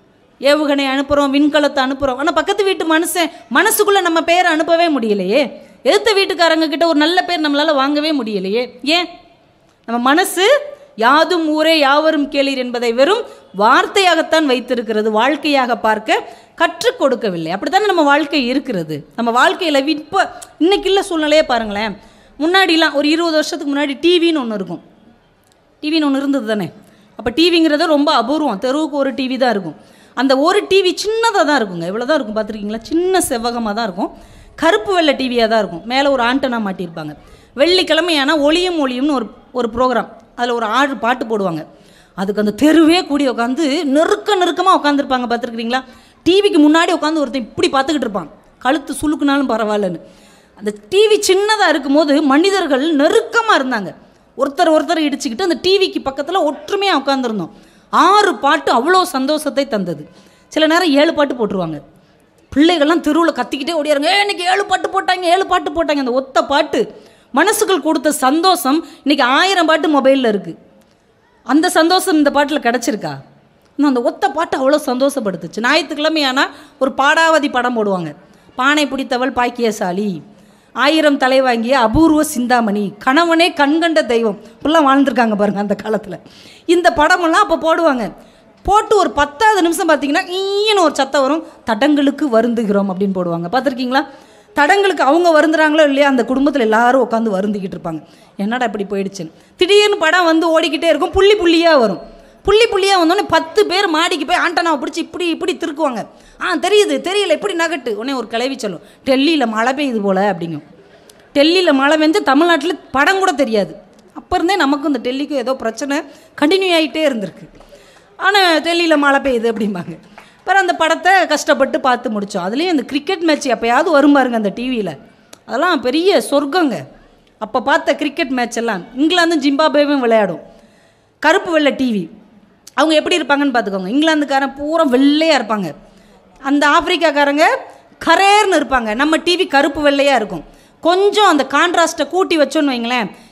ஏவுகணை அனுப்புகிறோம் விண்கலத்தை அனுப்புகிறோம் ஆனால் பக்கத்து வீட்டு மனுஷன் மனசுக்குள்ளே நம்ம பேரை அனுப்பவே முடியலையே எதிர்த்த வீட்டுக்காரங்க கிட்ட ஒரு நல்ல பேர் நம்மளால் வாங்கவே முடியலையே ஏன் நம்ம மனசு யாதும் ஊரே யாவரும் கேளீர் என்பதை வெறும் வார்த்தையாகத்தான் வைத்திருக்கிறது வாழ்க்கையாக பார்க்க கற்றுக் கொடுக்கவில்லை அப்படித்தானே நம்ம வாழ்க்கை இருக்கிறது நம்ம வாழ்க்கையில் இப்போ இன்னைக்கு இல்லை சூழ்நிலையே பாருங்களேன் முன்னாடிலாம் ஒரு இருபது வருஷத்துக்கு முன்னாடி டிவின்னு ஒன்று இருக்கும் டிவின்னு ஒன்று இருந்தது தானே அப்போ டிவிங்கிறது ரொம்ப அபூர்வம் தெருவுக்கு ஒரு டிவி தான் இருக்கும் அந்த ஒரு டிவி சின்னதாக தான் இருக்குங்க இவ்வளோ தான் இருக்கும் பார்த்துருக்கீங்களா சின்ன செவ்வகமாக தான் இருக்கும் கருப்பு வெள்ளை டிவியாக தான் இருக்கும் மேலே ஒரு ஆண்டனா மாட்டியிருப்பாங்க வெள்ளிக்கிழமையானா ஒளியும் ஒளியும்னு ஒரு ஒரு ப்ரோக்ராம் அதில் ஒரு ஆறு பாட்டு போடுவாங்க அதுக்கு அந்த தெருவே கூடி உட்காந்து நெருக்க நெருக்கமாக உட்காந்துருப்பாங்க பார்த்துருக்குறீங்களா டிவிக்கு முன்னாடி உட்காந்து ஒருத்தன் இப்படி பார்த்துக்கிட்டு இருப்பான் கழுத்து சுளுக்குனாலும் பரவாயில்லன்னு அந்த டிவி சின்னதாக இருக்கும்போது மனிதர்கள் நெருக்கமாக இருந்தாங்க ஒருத்தர் ஒருத்தர் இடிச்சுக்கிட்டு அந்த டிவிக்கு பக்கத்தில் ஒற்றுமையாக உட்காந்துருந்தோம் ஆறு பாட்டு அவ்வளோ சந்தோஷத்தை தந்தது சில நேரம் ஏழு பாட்டு போட்டுருவாங்க பிள்ளைகள்லாம் தெருவில் கத்திக்கிட்டே ஓடியாருங்க "ஏய், இன்னைக்கு ஏழு பாட்டு போட்டாங்க ஏழு பாட்டு போட்டாங்க அந்த ஒத்த பாட்டு மனசுக்குள் கொடுத்த சந்தோஷம் இன்னைக்கு ஆயிரம் பாட்டு மொபைலில் இருக்குது அந்த சந்தோஷம் இந்த பாட்டில் கிடச்சிருக்கா இன்னும் அந்த ஒத்த பாட்டு அவ்வளோ சந்தோஷப்படுத்துச்சு ஞாயிற்றுக்கிழமையானா ஒரு பாடாவதி படம் போடுவாங்க பானை பிடித்தவள் பாக்கியசாலி ஆயிரம் தலை வாங்கிய அபூர்வ சிந்தாமணி கணவனே கண்கண்ட தெய்வம் இப்படிலாம் வாழ்ந்துருக்காங்க பாருங்க அந்த காலத்தில் இந்த படமெல்லாம் அப்போ போடுவாங்க போட்டு ஒரு பத்தாவது நிமிஷம் பார்த்தீங்கன்னா ஈன்னு ஒரு சத்தம் வரும் தடங்களுக்கு வருந்துகிறோம் அப்படின்னு போடுவாங்க பார்த்துருக்கீங்களா தடங்களுக்கு அவங்க வருந்துறாங்களோ இல்லையா அந்த குடும்பத்தில் எல்லாரும் உட்காந்து வருந்திக்கிட்டு இருப்பாங்க என்னடா இப்படி போயிடுச்சுன்னு திடீர்னு படம் வந்து ஓடிக்கிட்டே இருக்கும் புள்ளி புள்ளியாக வரும் புள்ளி புள்ளியாக வந்தோடனே பத்து பேர் மாடிக்கு போய் ஆண்டனாவை பிடிச்சி இப்படி இப்படி திருக்குவாங்க ஆ தெரியுது தெரியல இப்படி நகட்டு உடனே ஒரு கிளவி சொல்லும் டெல்லியில் மழை பெய்யுது போல அப்படிங்கும் டெல்லியில் மழை பெஞ்சு தமிழ்நாட்டில் படம் கூட தெரியாது அப்போ இருந்தே நமக்கும் இந்த டெல்லிக்கும் ஏதோ பிரச்சனை கண்டினியூ ஆகிட்டே இருந்திருக்கு ஆனால் டெல்லியில் மழை பெய்யுது அப்படிம்பாங்க அப்புறம் அந்த படத்தை கஷ்டப்பட்டு பார்த்து முடித்தோம் அதுலேயும் அந்த கிரிக்கெட் மேட்ச் எப்போயாவது வரும் பாருங்க அந்த டிவியில் அதெல்லாம் பெரிய சொர்க்கங்க அப்போ பார்த்த கிரிக்கெட் மேட்ச் எல்லாம் இங்கிலாந்தும் ஜிம்பாபேவும் விளையாடும் கருப்பு வெள்ளை டிவி அவங்க எப்படி இருப்பாங்கன்னு பார்த்துக்கோங்க இங்கிலாந்துக்காரன் பூரா வெள்ளையாக இருப்பாங்க அந்த ஆப்பிரிக்காக்காரங்க கரேர்னு இருப்பாங்க நம்ம டிவி கருப்பு வெள்ளையாக இருக்கும் கொஞ்சம் அந்த கான்ட்ராஸ்ட்டை கூட்டி வச்சோன்னு வைங்களேன்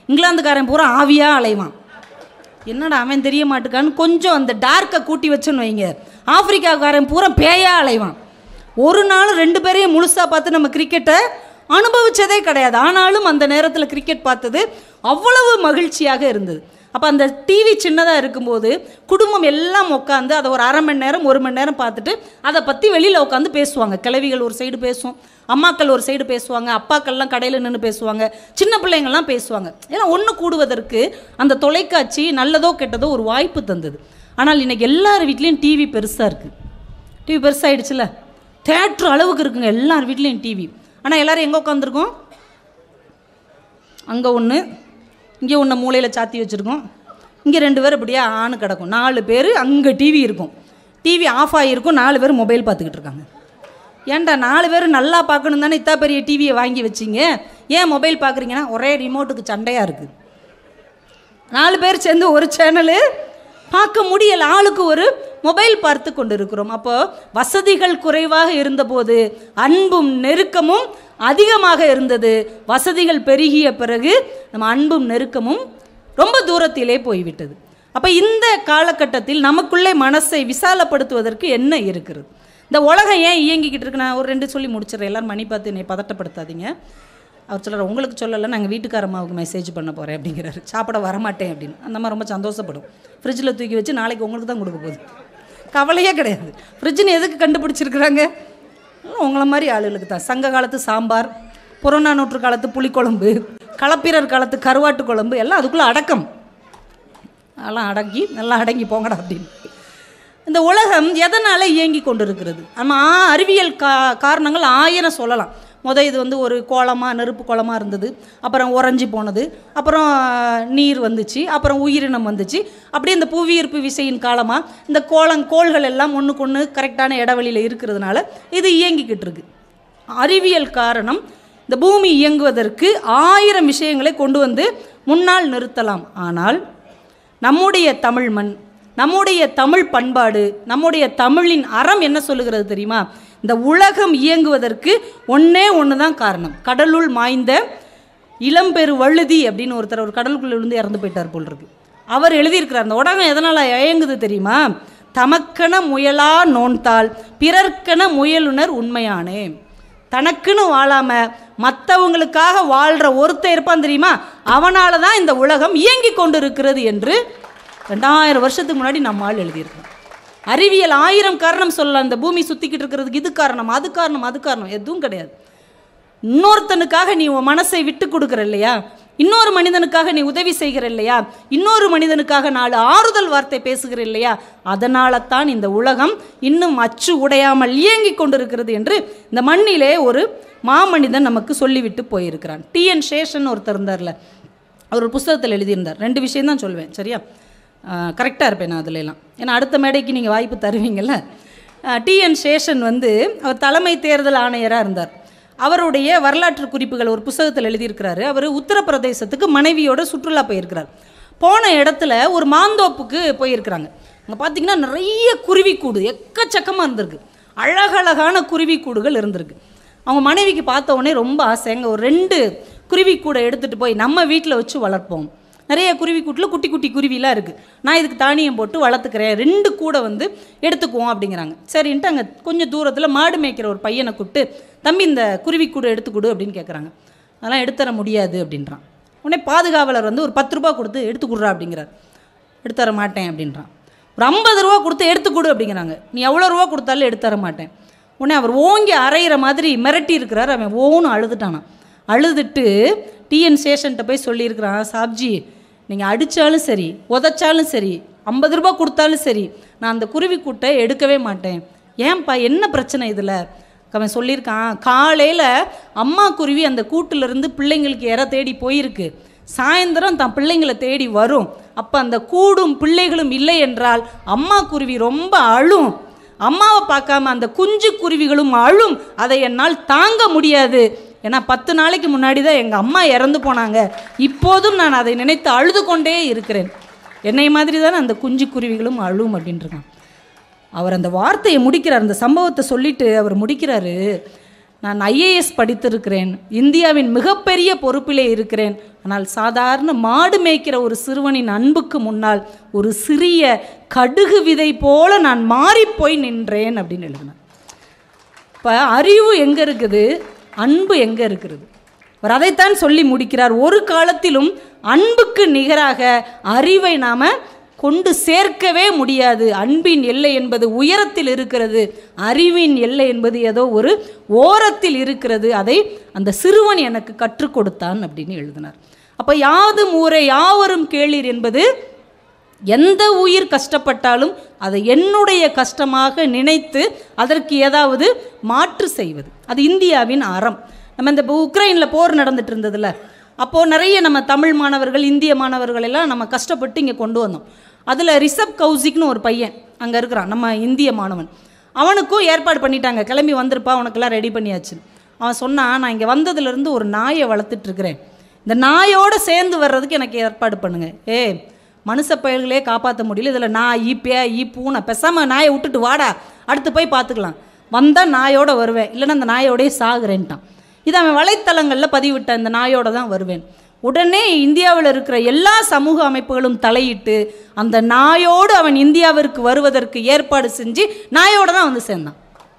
இங்கிலாந்துக்காரன் பூரா ஆவியாக அலைவான் என்னடா அவன் தெரிய மாட்டுக்கான்னு கொஞ்சம் அந்த டார்க்கை கூட்டி வச்சுன்னு வைங்க ஆப்பிரிக்காக்காரன் பூரா பேயா அலைவான் ஒரு நாள் ரெண்டு பேரையும் முழுசாக பார்த்து நம்ம கிரிக்கெட்டை அனுபவிச்சதே கிடையாது ஆனாலும் அந்த நேரத்தில் கிரிக்கெட் பார்த்தது அவ்வளவு மகிழ்ச்சியாக இருந்தது அப்போ அந்த டிவி சின்னதாக இருக்கும்போது குடும்பம் எல்லாம் உட்காந்து அதை ஒரு அரை மணி நேரம் ஒரு மணி நேரம் பார்த்துட்டு அதை பற்றி வெளியில் உட்காந்து பேசுவாங்க கிழவிகள் ஒரு சைடு பேசும் அம்மாக்கள் ஒரு சைடு பேசுவாங்க அப்பாக்கள்லாம் கடையில் நின்று பேசுவாங்க சின்ன பிள்ளைங்கள்லாம் பேசுவாங்க ஏன்னா ஒன்று கூடுவதற்கு அந்த தொலைக்காட்சி நல்லதோ கெட்டதோ ஒரு வாய்ப்பு தந்தது ஆனால் இன்னைக்கு எல்லார் வீட்லேயும் டிவி பெருசாக இருக்குது டிவி பெருசாகிடுச்சுல தேட்ரு அளவுக்கு இருக்குங்க எல்லார் வீட்லேயும் டிவி ஆனால் எல்லாரும் எங்கே உட்காந்துருக்கோம் அங்கே ஒன்று இங்கே ஒன்று மூலையில் சாத்தி வச்சுருக்கோம் இங்கே ரெண்டு பேர் இப்படியே ஆணு கிடக்கும் நாலு பேர் அங்கே டிவி இருக்கும் டிவி ஆஃப் ஆகியிருக்கும் நாலு பேர் மொபைல் பார்த்துக்கிட்டு இருக்காங்க ஏன்டா நாலு பேர் நல்லா பார்க்கணும் தானே இத்தா பெரிய டிவியை வாங்கி வச்சிங்க ஏன் மொபைல் பார்க்குறீங்கன்னா ஒரே ரிமோட்டுக்கு சண்டையாக இருக்குது நாலு பேர் சேர்ந்து ஒரு சேனலு பார்க்க முடியல ஆளுக்கு ஒரு மொபைல் பார்த்து கொண்டு இருக்கிறோம் அப்போ வசதிகள் குறைவாக இருந்தபோது அன்பும் நெருக்கமும் அதிகமாக இருந்தது வசதிகள் பெருகிய பிறகு நம்ம அன்பும் நெருக்கமும் ரொம்ப தூரத்திலே போய்விட்டது அப்போ இந்த காலகட்டத்தில் நமக்குள்ளே மனசை விசாலப்படுத்துவதற்கு என்ன இருக்கிறது இந்த உலகம் ஏன் இயங்கிக்கிட்டு இருக்கு நான் ஒரு ரெண்டு சொல்லி முடிச்சிடுறேன் எல்லாரும் மணி பார்த்து என்னை பதட்டப்படுத்தாதீங்க அவர் சொல்கிறார் உங்களுக்கு சொல்லலை நாங்கள் வீட்டுக்காரம்மாவுக்கு மெசேஜ் பண்ண போகிறேன் அப்படிங்கிறாரு சாப்பிட வரமாட்டேன் அப்படின்னு அந்த மாதிரி ரொம்ப சந்தோஷப்படும் ஃப்ரிட்ஜில் தூக்கி வச்சு நாளைக்கு உங்களுக்கு தான் கொடுக்க போகுது கவலையே கிடையாது ஃப்ரிட்ஜுன்னு எதுக்கு கண்டுபிடிச்சிருக்கிறாங்க உங்களை மாதிரி ஆளுகளுக்கு தான் சங்க காலத்து சாம்பார் புறநானூற்று காலத்து புளிக்குழம்பு களப்பிரர் காலத்து கருவாட்டு குழம்பு எல்லாம் அதுக்குள்ளே அடக்கம் அதெல்லாம் அடங்கி நல்லா அடங்கி போங்கடா அப்படின்னு இந்த உலகம் எதனால் இயங்கி கொண்டிருக்கிறது நம்ம ஆ- அறிவியல் கா காரணங்கள் ஆயிரம் சொல்லலாம் முத இது வந்து ஒரு கோலமாக நெருப்பு கோலமாக இருந்தது அப்புறம் உறைஞ்சி போனது அப்புறம் நீர் வந்துச்சு அப்புறம் உயிரினம் வந்துச்சு அப்படியே இந்த புவியீர்ப்பு விசையின் காலமாக இந்த கோலங் கோள்கள் எல்லாம் ஒன்றுக்கு ஒன்று கரெக்டான இடைவெளியில் இருக்கிறதுனால இது இயங்கிக்கிட்டு இருக்கு அறிவியல் காரணம் இந்த பூமி இயங்குவதற்கு ஆயிரம் விஷயங்களை கொண்டு வந்து முன்னால் நிறுத்தலாம் ஆனால் நம்முடைய தமிழ் மண் நம்முடைய தமிழ் பண்பாடு நம்முடைய தமிழின் அறம் என்ன சொல்லுகிறது தெரியுமா இந்த உலகம் இயங்குவதற்கு ஒன்றே ஒன்று தான் காரணம் கடலுள் மாய்ந்த இளம்பெரு வழுதி அப்படின்னு ஒருத்தர் ஒரு கடலுக்குள்ள விழுந்து இறந்து போயிட்டார் போல் இருக்கு அவர் எழுதியிருக்கிறார் அந்த உலகம் எதனால் இயங்குது தெரியுமா தமக்கென முயலா நோன்தால் பிறர்க்கென முயலுனர் உண்மையானே தனக்குன்னு வாழாம மற்றவங்களுக்காக வாழ்கிற ஒருத்தன் இருப்பான் தெரியுமா அவனால தான் இந்த உலகம் இயங்கி கொண்டு இருக்கிறது என்று ரெண்டாயிரம் வருஷத்துக்கு முன்னாடி நம்ம ஆள் எழுதியிருக்கோம் அறிவியல் ஆயிரம் காரணம் சொல்லலாம் இந்த பூமி சுற்றிக்கிட்டு இருக்கிறதுக்கு இது காரணம் அது காரணம் அது காரணம் எதுவும் கிடையாது இன்னொருத்தனுக்காக நீ உன் மனசை விட்டு கொடுக்குற இல்லையா இன்னொரு மனிதனுக்காக நீ உதவி செய்கிற இல்லையா இன்னொரு மனிதனுக்காக நாலு ஆறுதல் வார்த்தை பேசுகிற இல்லையா அதனால தான் இந்த உலகம் இன்னும் அச்சு உடையாமல் இயங்கிக் கொண்டிருக்கிறது என்று இந்த மண்ணிலே ஒரு மாமனிதன் நமக்கு சொல்லிவிட்டு போயிருக்கிறான் டிஎன் சேஷன் ஒருத்தர் இருந்தார்ல அவர் ஒரு புஸ்தகத்தில் எழுதியிருந்தார் ரெண்டு விஷயம் தான் சொல்லுவேன் சரியா கரெக்டாக இருப்பேன் நான் அதுல எல்லாம் ஏன்னா அடுத்த மேடைக்கு நீங்கள் வாய்ப்பு தருவீங்கல்ல டிஎன் சேஷன் வந்து அவர் தலைமை தேர்தல் ஆணையராக இருந்தார் அவருடைய வரலாற்று குறிப்புகள் ஒரு புத்தகத்தில் எழுதியிருக்கிறாரு அவர் உத்தரப்பிரதேசத்துக்கு மனைவியோட சுற்றுலா போயிருக்கிறார் போன இடத்துல ஒரு மாந்தோப்புக்கு போயிருக்கிறாங்க அங்கே பார்த்தீங்கன்னா நிறைய குருவிக்கூடு எக்கச்சக்கமாக இருந்திருக்கு அழகழகான குருவிக்கூடுகள் இருந்திருக்கு அவங்க மனைவிக்கு பார்த்த உடனே ரொம்ப ஆசைங்க ஒரு ரெண்டு குருவிக்கூடை எடுத்துகிட்டு போய் நம்ம வீட்டில் வச்சு வளர்ப்போம் நிறைய குருவி கூட்டில் குட்டி குட்டி குருவிலாம் இருக்குது நான் இதுக்கு தானியம் போட்டு வளர்த்துக்கிறேன் ரெண்டு கூடை வந்து எடுத்துக்குவோம் அப்படிங்கிறாங்க சரின்ட்டு அங்கே கொஞ்சம் தூரத்தில் மாடு மேய்க்கிற ஒரு பையனை கூப்பிட்டு தம்பி இந்த குருவி கூடை எடுத்து கொடு அப்படின்னு கேட்குறாங்க அதெல்லாம் எடுத்துற முடியாது அப்படின்றான் உடனே பாதுகாவலர் வந்து ஒரு பத்து ரூபா கொடுத்து எடுத்து கொடுறா அப்படிங்கிறார் எடுத்துற மாட்டேன் அப்படின்றான் ஒரு ஐம்பது ரூபா கொடுத்து எடுத்து கொடு அப்படிங்கிறாங்க நீ எவ்வளோ ரூபா கொடுத்தாலும் எடுத்துற மாட்டேன் உடனே அவர் ஓங்கி அரைகிற மாதிரி மிரட்டி இருக்கிறார் அவன் ஓன்னு அழுதுட்டானான் அழுதுட்டு டிஎன் சேஷன்ட்ட போய் சொல்லியிருக்கிறான் சாப்ஜி நீங்கள் அடித்தாலும் சரி உதைச்சாலும் சரி ஐம்பது ரூபா கொடுத்தாலும் சரி நான் அந்த குருவி கூட்டை எடுக்கவே மாட்டேன் ஏன்பா என்ன பிரச்சனை இதில் அவன் சொல்லியிருக்கான் காலையில் அம்மா குருவி அந்த கூட்டிலிருந்து பிள்ளைங்களுக்கு இற தேடி போயிருக்கு சாயந்தரம் தன் பிள்ளைங்களை தேடி வரும் அப்போ அந்த கூடும் பிள்ளைகளும் இல்லை என்றால் அம்மா குருவி ரொம்ப அழும் அம்மாவை பார்க்காம அந்த குஞ்சு குருவிகளும் அழும் அதை என்னால் தாங்க முடியாது ஏன்னா பத்து நாளைக்கு முன்னாடி தான் எங்கள் அம்மா இறந்து போனாங்க இப்போதும் நான் அதை நினைத்து அழுது கொண்டே இருக்கிறேன் என்னை மாதிரி தானே அந்த குஞ்சு குருவிகளும் அழும் அப்படின்றான் அவர் அந்த வார்த்தையை முடிக்கிறார் அந்த சம்பவத்தை சொல்லிட்டு அவர் முடிக்கிறாரு நான் ஐஏஎஸ் படித்திருக்கிறேன் இந்தியாவின் மிகப்பெரிய பொறுப்பிலே இருக்கிறேன் ஆனால் சாதாரண மாடு மேய்க்கிற ஒரு சிறுவனின் அன்புக்கு முன்னால் ஒரு சிறிய கடுகு விதை போல நான் மாறிப்போய் நின்றேன் அப்படின்னு எழுதினார் இப்போ அறிவு எங்கே இருக்குது அன்பு எங்கே இருக்கிறது அவர் அதைத்தான் சொல்லி முடிக்கிறார் ஒரு காலத்திலும் அன்புக்கு நிகராக அறிவை நாம் கொண்டு சேர்க்கவே முடியாது அன்பின் எல்லை என்பது உயரத்தில் இருக்கிறது அறிவின் எல்லை என்பது ஏதோ ஒரு ஓரத்தில் இருக்கிறது அதை அந்த சிறுவன் எனக்கு கற்றுக் கொடுத்தான் அப்படின்னு எழுதினார் அப்போ யாதும் ஊரை யாவரும் கேளீர் என்பது எந்த உயிர் கஷ்டப்பட்டாலும் அதை என்னுடைய கஷ்டமாக நினைத்து அதற்கு ஏதாவது மாற்று செய்வது அது இந்தியாவின் அறம் நம்ம இந்த இப்போ உக்ரைனில் போர் நடந்துட்டு இருந்ததுல அப்போது நிறைய நம்ம தமிழ் மாணவர்கள் இந்திய மாணவர்கள் எல்லாம் நம்ம கஷ்டப்பட்டு இங்கே கொண்டு வந்தோம் அதில் ரிஷப் கௌசிக்னு ஒரு பையன் அங்கே இருக்கிறான் நம்ம இந்திய மாணவன் அவனுக்கும் ஏற்பாடு பண்ணிட்டாங்க கிளம்பி வந்திருப்பா உனக்கெல்லாம் ரெடி பண்ணியாச்சு அவன் சொன்னான் நான் இங்கே வந்ததுலேருந்து ஒரு நாயை வளர்த்துட்டு இருக்கிறேன் இந்த நாயோடு சேர்ந்து வர்றதுக்கு எனக்கு ஏற்பாடு பண்ணுங்க ஏ மனுஷ பயல்களே காப்பாற்ற முடியல இதில் நான் ஈ பே ஈ பூனை பேசாமல் நாயை விட்டுட்டு வாடா அடுத்து போய் பார்த்துக்கலாம் வந்தால் நாயோட வருவேன் இல்லைன்னா அந்த நாயோடயே சாகுறேன்ட்டான் இது அவன் வலைத்தளங்களில் பதிவிட்ட இந்த நாயோட தான் வருவேன் உடனே இந்தியாவில் இருக்கிற எல்லா சமூக அமைப்புகளும் தலையிட்டு அந்த நாயோடு அவன் இந்தியாவிற்கு வருவதற்கு ஏற்பாடு செஞ்சு நாயோட தான் வந்து சேர்ந்தான்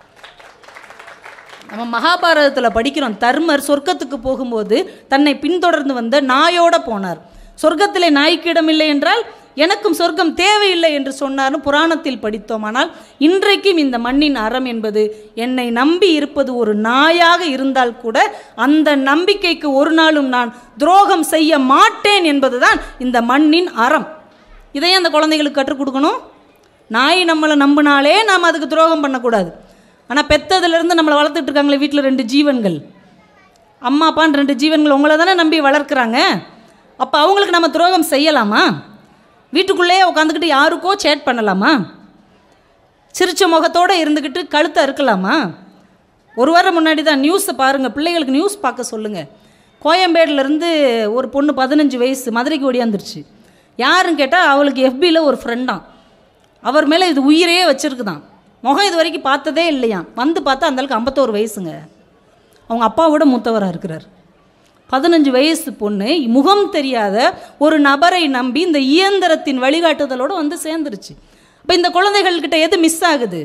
நம்ம மகாபாரதத்தில் படிக்கிறோம் தர்மர் சொர்க்கத்துக்கு போகும்போது தன்னை பின்தொடர்ந்து வந்த நாயோட போனார் சொர்க்கத்திலே நாய்க்கு இடமில்லை என்றால் எனக்கும் சொர்க்கம் தேவையில்லை என்று சொன்னார்னு புராணத்தில் படித்தோம் ஆனால் இன்றைக்கும் இந்த மண்ணின் அறம் என்பது என்னை நம்பி இருப்பது ஒரு நாயாக இருந்தால் கூட அந்த நம்பிக்கைக்கு ஒரு நாளும் நான் துரோகம் செய்ய மாட்டேன் என்பதுதான் இந்த மண்ணின் அறம் இதையும் அந்த குழந்தைகளுக்கு கற்றுக் கொடுக்கணும் நாய் நம்மளை நம்பினாலே நாம் அதுக்கு துரோகம் பண்ணக்கூடாது ஆனால் பெத்ததுலேருந்து நம்மளை வளர்த்துட்டு இருக்காங்களே வீட்டில் ரெண்டு ஜீவன்கள் அம்மா அப்பான்னு ரெண்டு ஜீவன்கள் உங்களை தானே நம்பி வளர்க்குறாங்க அப்போ அவங்களுக்கு நம்ம துரோகம் செய்யலாமா வீட்டுக்குள்ளேயே உட்காந்துக்கிட்டு யாருக்கோ சேட் பண்ணலாமா சிரிச்ச முகத்தோடு இருந்துக்கிட்டு கழுத்தை அறுக்கலாமா ஒரு வாரம் முன்னாடி தான் நியூஸை பாருங்கள் பிள்ளைகளுக்கு நியூஸ் பார்க்க சொல்லுங்கள் கோயம்பேடுலேருந்து ஒரு பொண்ணு பதினஞ்சு வயசு மதுரைக்கு ஓடியாந்துருச்சு யாருன்னு கேட்டால் அவளுக்கு எஃபியில் ஒரு ஃப்ரெண்டாம் அவர் மேலே இது உயிரையே வச்சுருக்குதான் முகம் இது வரைக்கும் பார்த்ததே இல்லையாம் வந்து பார்த்தா அந்தளவுக்கு ஐம்பத்தோரு வயசுங்க அவங்க அப்பாவோட மூத்தவராக இருக்கிறார் பதினஞ்சு வயசு பொண்ணு முகம் தெரியாத ஒரு நபரை நம்பி இந்த இயந்திரத்தின் வழிகாட்டுதலோடு வந்து சேர்ந்துருச்சு அப்போ இந்த குழந்தைகள்கிட்ட எது மிஸ் ஆகுது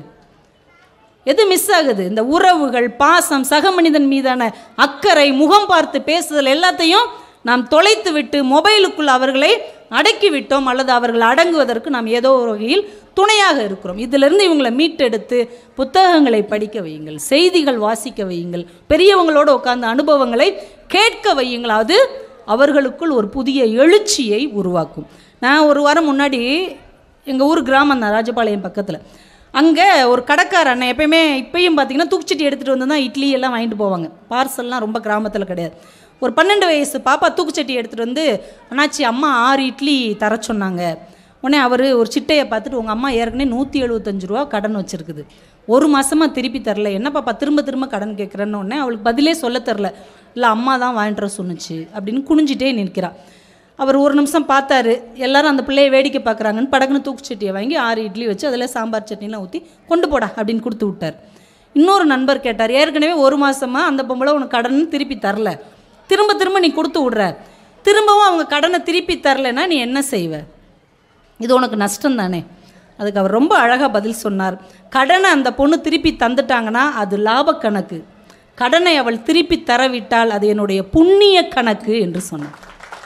எது மிஸ் ஆகுது இந்த உறவுகள் பாசம் சக மனிதன் மீதான அக்கறை முகம் பார்த்து பேசுதல் எல்லாத்தையும் நாம் தொலைத்து விட்டு மொபைலுக்குள் அவர்களை அடக்கி விட்டோம் அல்லது அவர்கள் அடங்குவதற்கு நாம் ஏதோ ஒரு வகையில் துணையாக இருக்கிறோம் இதிலிருந்து இவங்களை மீட்டெடுத்து புத்தகங்களை படிக்க வையுங்கள் செய்திகள் வாசிக்க வையுங்கள் பெரியவங்களோட உட்கார்ந்த அனுபவங்களை கேட்க வையுங்கள் அது அவர்களுக்குள் ஒரு புதிய எழுச்சியை உருவாக்கும் நான் ஒரு வாரம் முன்னாடி எங்கள் ஊர் கிராமம் தான் ராஜபாளையம் பக்கத்தில் அங்கே ஒரு கடைக்கார அண்ணன் எப்பயுமே இப்பயும் பார்த்தீங்கன்னா தூக்குச்சட்டி எடுத்துகிட்டு வந்து தான் இட்லி எல்லாம் வாங்கிட்டு போவாங்க பார்சல்லாம் ரொம்ப கிராமத்தில் கிடையாது ஒரு பன்னெண்டு வயசு பாப்பா தூக்குச்சட்டி எடுத்துகிட்டு வந்து அண்ணாச்சி அம்மா ஆறு இட்லி தர சொன்னாங்க உடனே அவர் ஒரு சிட்டையை பார்த்துட்டு உங்கள் அம்மா ஏற்கனவே நூற்றி எழுபத்தஞ்சு ரூபா கடன் வச்சுருக்குது ஒரு மாதமாக திருப்பி தரல என்ன பாப்பா திரும்ப திரும்ப கடன் கேட்குறேன்னு உடனே அவளுக்கு பதிலே சொல்ல தெரில இல்லை அம்மா தான் வாங்கிட்டு வர சொன்னுச்சு அப்படின்னு குனிஞ்சிட்டே நிற்கிறா அவர் ஒரு நிமிஷம் பார்த்தாரு எல்லாரும் அந்த பிள்ளையை வேடிக்கை பார்க்குறாங்கன்னு படக்குன்னு தூக்குச்சட்டியை வாங்கி ஆறு இட்லி வச்சு அதில் சாம்பார் சட்னிலாம் ஊற்றி கொண்டு போடா அப்படின்னு கொடுத்து விட்டார் இன்னொரு நண்பர் கேட்டார் ஏற்கனவே ஒரு மாதமாக அந்த பொம்பளை உனக்கு கடன் திருப்பி தரல திரும்ப திரும்ப நீ கொடுத்து விட்ற திரும்பவும் அவங்க கடனை திருப்பி தரலைன்னா நீ என்ன செய்வ இது உனக்கு நஷ்டம் தானே அதுக்கு அவர் ரொம்ப அழகாக பதில் சொன்னார் கடனை அந்த பொண்ணு திருப்பி தந்துட்டாங்கன்னா அது லாப கணக்கு கடனை அவள் திருப்பி தரவிட்டால் அது என்னுடைய புண்ணிய கணக்கு என்று சொன்னார்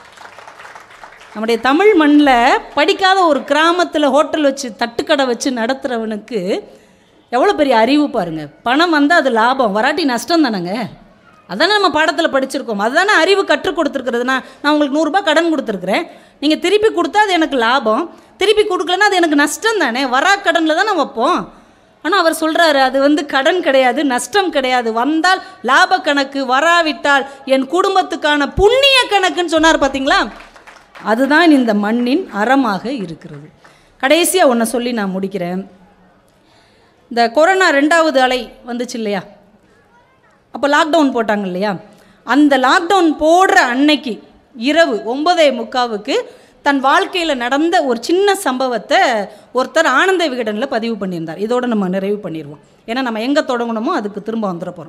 நம்முடைய தமிழ் மண்ணில் படிக்காத ஒரு கிராமத்தில் ஹோட்டல் வச்சு தட்டுக்கடை வச்சு நடத்துகிறவனுக்கு எவ்வளோ பெரிய அறிவு பாருங்க பணம் வந்தால் அது லாபம் வராட்டி நஷ்டம் தானேங்க அதானே நம்ம பாடத்தில் படிச்சிருக்கோம் அதுதானே அறிவு கற்றுக் கொடுத்துருக்கிறது நான் நான் உங்களுக்கு நூறுரூபா கடன் கொடுத்துருக்குறேன் நீங்கள் திருப்பி கொடுத்தா அது எனக்கு லாபம் திருப்பி கொடுக்கலன்னா அது எனக்கு நஷ்டம் தானே வரா கடனில் தானே வைப்போம் ஆனால் அவர் சொல்கிறாரு அது வந்து கடன் கிடையாது நஷ்டம் கிடையாது வந்தால் லாப கணக்கு வராவிட்டால் என் குடும்பத்துக்கான புண்ணிய கணக்குன்னு சொன்னார் பார்த்தீங்களா அதுதான் இந்த மண்ணின் அறமாக இருக்கிறது கடைசியாக ஒன்றை சொல்லி நான் முடிக்கிறேன் இந்த கொரோனா ரெண்டாவது அலை வந்துச்சு இல்லையா அப்போ லாக்டவுன் போட்டாங்க இல்லையா அந்த லாக்டவுன் போடுற அன்னைக்கு இரவு ஒன்பதே முக்காவுக்கு தன் வாழ்க்கையில் நடந்த ஒரு சின்ன சம்பவத்தை ஒருத்தர் ஆனந்த விகடனில் பதிவு பண்ணியிருந்தார் இதோட நம்ம நிறைவு பண்ணிடுவோம் ஏன்னா நம்ம எங்கே தொடங்கணுமோ அதுக்கு திரும்ப வந்துட போகிறோம்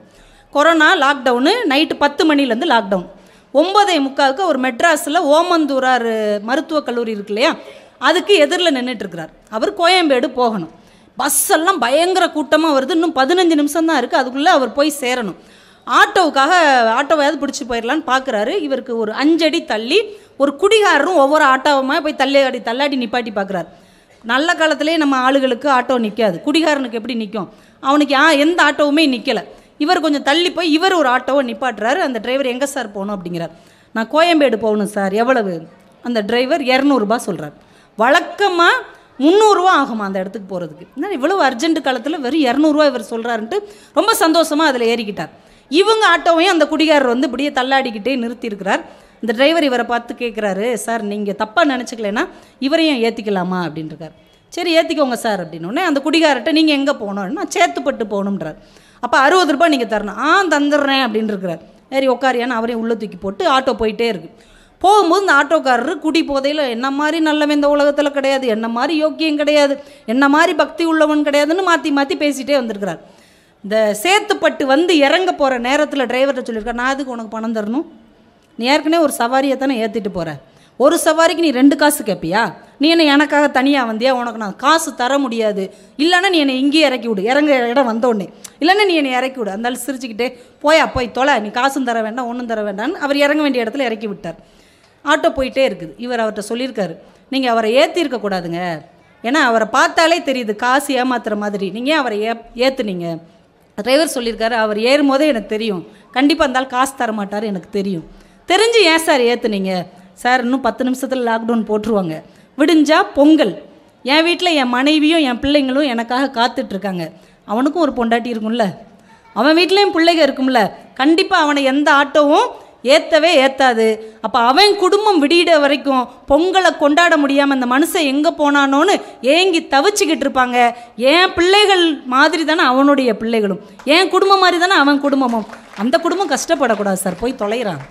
கொரோனா லாக்டவுனு நைட்டு பத்து மணிலேருந்து லாக்டவுன் ஒன்பதே முக்காவுக்கு ஒரு மெட்ராஸில் ஓமந்தூரார் மருத்துவக் கல்லூரி இருக்கு இல்லையா அதுக்கு எதிரில் நின்றுட்டுருக்கிறார் அவர் கோயம்பேடு போகணும் பஸ் எல்லாம் பயங்கர கூட்டமாக வருது இன்னும் பதினஞ்சு நிமிஷம் தான் இருக்குது அதுக்குள்ளே அவர் போய் சேரணும் ஆட்டோவுக்காக ஆட்டோவையாவது பிடிச்சி போயிடலான்னு பார்க்குறாரு இவருக்கு ஒரு அஞ்சடி தள்ளி ஒரு குடிகாரரும் ஒவ்வொரு ஆட்டோவுமாக போய் தள்ளி அடி தள்ளாடி நிப்பாட்டி பார்க்குறாரு நல்ல காலத்திலே நம்ம ஆளுகளுக்கு ஆட்டோ நிற்காது குடிகாரனுக்கு எப்படி நிற்கும் அவனுக்கு யா எந்த ஆட்டோவுமே நிற்கலை இவர் கொஞ்சம் தள்ளி போய் இவர் ஒரு ஆட்டோவை நிப்பாட்டுறாரு அந்த டிரைவர் எங்கே சார் போகணும் அப்படிங்கிறார் நான் கோயம்பேடு போகணும் சார் எவ்வளவு அந்த டிரைவர் இரநூறுபா சொல்கிறார் வழக்கமாக முந்நூறுரூவா ஆகுமா அந்த இடத்துக்கு போகிறதுக்கு என்ன இவ்வளவு அர்ஜென்ட் காலத்தில் வெறும் இரநூறுவா இவர் சொல்கிறாருன்ட்டு ரொம்ப சந்தோஷமாக அதில் ஏறிக்கிட்டார் இவங்க ஆட்டோவையும் அந்த குடிகாரர் வந்து இப்படியே தள்ளாடிக்கிட்டே நிறுத்தியிருக்கிறார் இந்த டிரைவர் இவரை பார்த்து கேட்குறாரு சார் நீங்கள் தப்பாக நினச்சிக்கலைன்னா இவரையும் ஏற்றிக்கலாமா அப்படின்ட்டுருக்கார் சரி ஏற்றிக்கோங்க சார் அப்படின்னோடனே அந்த குடிகாரர்கிட்ட நீங்கள் எங்கே போகணும்னா சேத்துப்பட்டு போகணுன்றார் அப்போ அறுபது ரூபாய் நீங்கள் தரணும் ஆ தந்துடுறேன் அப்படின்னு இருக்கிறார் சரி உட்காரியான்னு அவரையும் உள்ளே தூக்கி போட்டு ஆட்டோ போயிட்டே இருக்கு போகும்போது இந்த ஆட்டோக்காரரு குடி போதையில் என்ன மாதிரி நல்லவன் இந்த உலகத்தில் கிடையாது என்ன மாதிரி யோக்கியம் கிடையாது என்ன மாதிரி பக்தி உள்ளவன் கிடையாதுன்னு மாற்றி மாற்றி பேசிகிட்டே வந்திருக்கிறார் இந்த சேத்துப்பட்டு வந்து இறங்க போகிற நேரத்தில் டிரைவர்கிட்ட சொல்லியிருக்கார் நான் அதுக்கு உனக்கு பணம் தரணும் நீ ஏற்கனவே ஒரு சவாரியை தானே ஏற்றிட்டு போகிற ஒரு சவாரிக்கு நீ ரெண்டு காசு கேட்பியா நீ என்ன எனக்காக தனியாக வந்தியா உனக்கு நான் காசு தர முடியாது இல்லைன்னா நீ என்னை இங்கேயே இறக்கி விடு இறங்க இடம் வந்த உடனே இல்லைன்னா நீ என்னை இறக்கி விடு அந்தாலும் சிரிச்சுக்கிட்டே போயா போய் தொலை நீ காசும் தர வேண்டாம் ஒன்றும் தர வேண்டாம்னு அவர் இறங்க வேண்டிய இடத்துல இறக்கி விட்டார் ஆட்டோ போயிட்டே இருக்குது இவர் அவர்கிட்ட சொல்லியிருக்காரு நீங்கள் அவரை ஏற்றிருக்க கூடாதுங்க ஏன்னா அவரை பார்த்தாலே தெரியுது காசு ஏமாத்துற மாதிரி நீங்கள் ஏன் அவரை ஏ ஏற்றுனீங்க டிரைவர் சொல்லியிருக்காரு அவர் ஏறும்போதே எனக்கு தெரியும் கண்டிப்பாக இருந்தாலும் காசு தர மாட்டார் எனக்கு தெரியும் தெரிஞ்சு ஏன் சார் ஏற்றுனீங்க சார் இன்னும் பத்து நிமிஷத்தில் லாக்டவுன் போட்டுருவாங்க விடிஞ்சா பொங்கல் என் வீட்டில் என் மனைவியும் என் பிள்ளைங்களும் எனக்காக காத்துட்ருக்காங்க அவனுக்கும் ஒரு பொண்டாட்டி இருக்கும்ல அவன் வீட்லேயும் பிள்ளைங்க இருக்கும்ல கண்டிப்பாக அவனை எந்த ஆட்டோவும் ஏற்றவே ஏற்றாது அப்போ அவன் குடும்பம் விடியிட வரைக்கும் பொங்கலை கொண்டாட முடியாமல் இந்த மனுஷன் எங்கே போனானோன்னு ஏங்கி தவிச்சுக்கிட்டு இருப்பாங்க என் பிள்ளைகள் மாதிரி தானே அவனுடைய பிள்ளைகளும் என் குடும்பம் மாதிரி தானே அவன் குடும்பமும் அந்த குடும்பம் கஷ்டப்படக்கூடாது சார் போய் தொலைகிறான்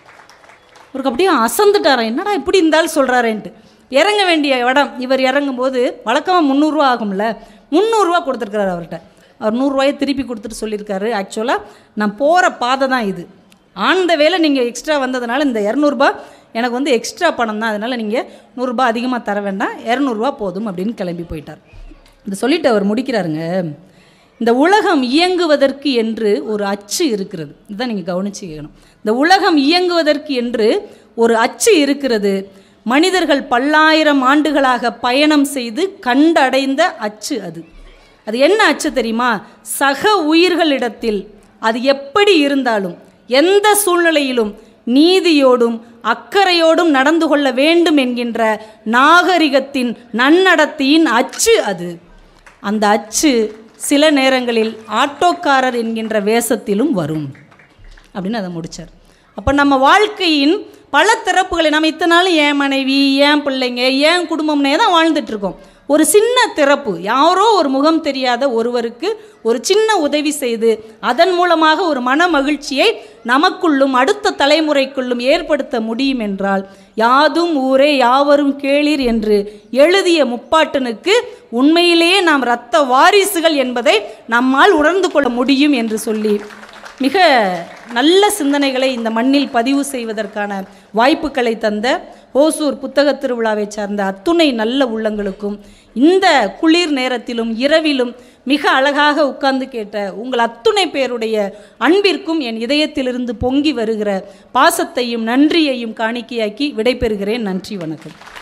இவருக்கு அப்படியே அசந்துட்டாராம் என்னடா இப்படி இருந்தாலும் சொல்கிறாரேன்ட்டு இறங்க வேண்டிய இடம் இவர் இறங்கும்போது வழக்கமாக முந்நூறுரூவா ஆகும்ல முந்நூறுரூவா கொடுத்துருக்காரு அவர்கிட்ட அவர் நூறுரூவாயை திருப்பி கொடுத்துட்டு சொல்லியிருக்காரு ஆக்சுவலாக நான் போகிற பாதை தான் இது ஆந்த வேலை நீங்கள் எக்ஸ்ட்ரா வந்ததுனால இந்த இரநூறுபா எனக்கு வந்து எக்ஸ்ட்ரா பணம் தான் அதனால் நீங்கள் நூறுரூபா அதிகமாக தர வேண்டாம் இரநூறுபா போதும் அப்படின்னு கிளம்பி போயிட்டார் இதை சொல்லிட்டு அவர் முடிக்கிறாருங்க இந்த உலகம் இயங்குவதற்கு என்று ஒரு அச்சு இருக்கிறது இதுதான் நீங்கள் கவனிச்சுக்கணும் இந்த உலகம் இயங்குவதற்கு என்று ஒரு அச்சு இருக்கிறது மனிதர்கள் பல்லாயிரம் ஆண்டுகளாக பயணம் செய்து கண்டடைந்த அச்சு அது அது என்ன அச்சு தெரியுமா சக உயிர்களிடத்தில் அது எப்படி இருந்தாலும் எந்த சூழ்நிலையிலும் நீதியோடும் அக்கறையோடும் நடந்து கொள்ள வேண்டும் என்கின்ற நாகரிகத்தின் நன்னடத்தையின் அச்சு அது அந்த அச்சு சில நேரங்களில் ஆட்டோக்காரர் என்கின்ற வேஷத்திலும் வரும் அப்படின்னு அதை முடித்தார் அப்போ நம்ம வாழ்க்கையின் பல திறப்புகளை நம்ம இத்தனை நாள் என் மனைவி என் பிள்ளைங்க என் குடும்பம்னே தான் வாழ்ந்துட்டுருக்கோம் ஒரு சின்ன திறப்பு யாரோ ஒரு முகம் தெரியாத ஒருவருக்கு ஒரு சின்ன உதவி செய்து அதன் மூலமாக ஒரு மன மகிழ்ச்சியை நமக்குள்ளும் அடுத்த தலைமுறைக்குள்ளும் ஏற்படுத்த முடியும் என்றால் யாதும் ஊரே யாவரும் கேளீர் என்று எழுதிய முப்பாட்டனுக்கு உண்மையிலேயே நாம் இரத்த வாரிசுகள் என்பதை நம்மால் உணர்ந்து கொள்ள முடியும் என்று சொல்லி மிக நல்ல சிந்தனைகளை இந்த மண்ணில் பதிவு செய்வதற்கான வாய்ப்புகளை தந்த ஓசூர் புத்தக திருவிழாவை சார்ந்த அத்துணை நல்ல உள்ளங்களுக்கும் இந்த குளிர் நேரத்திலும் இரவிலும் மிக அழகாக உட்கார்ந்து கேட்ட உங்கள் அத்துணை பேருடைய அன்பிற்கும் என் இதயத்திலிருந்து பொங்கி வருகிற பாசத்தையும் நன்றியையும் காணிக்கையாக்கி விடைபெறுகிறேன் நன்றி வணக்கம்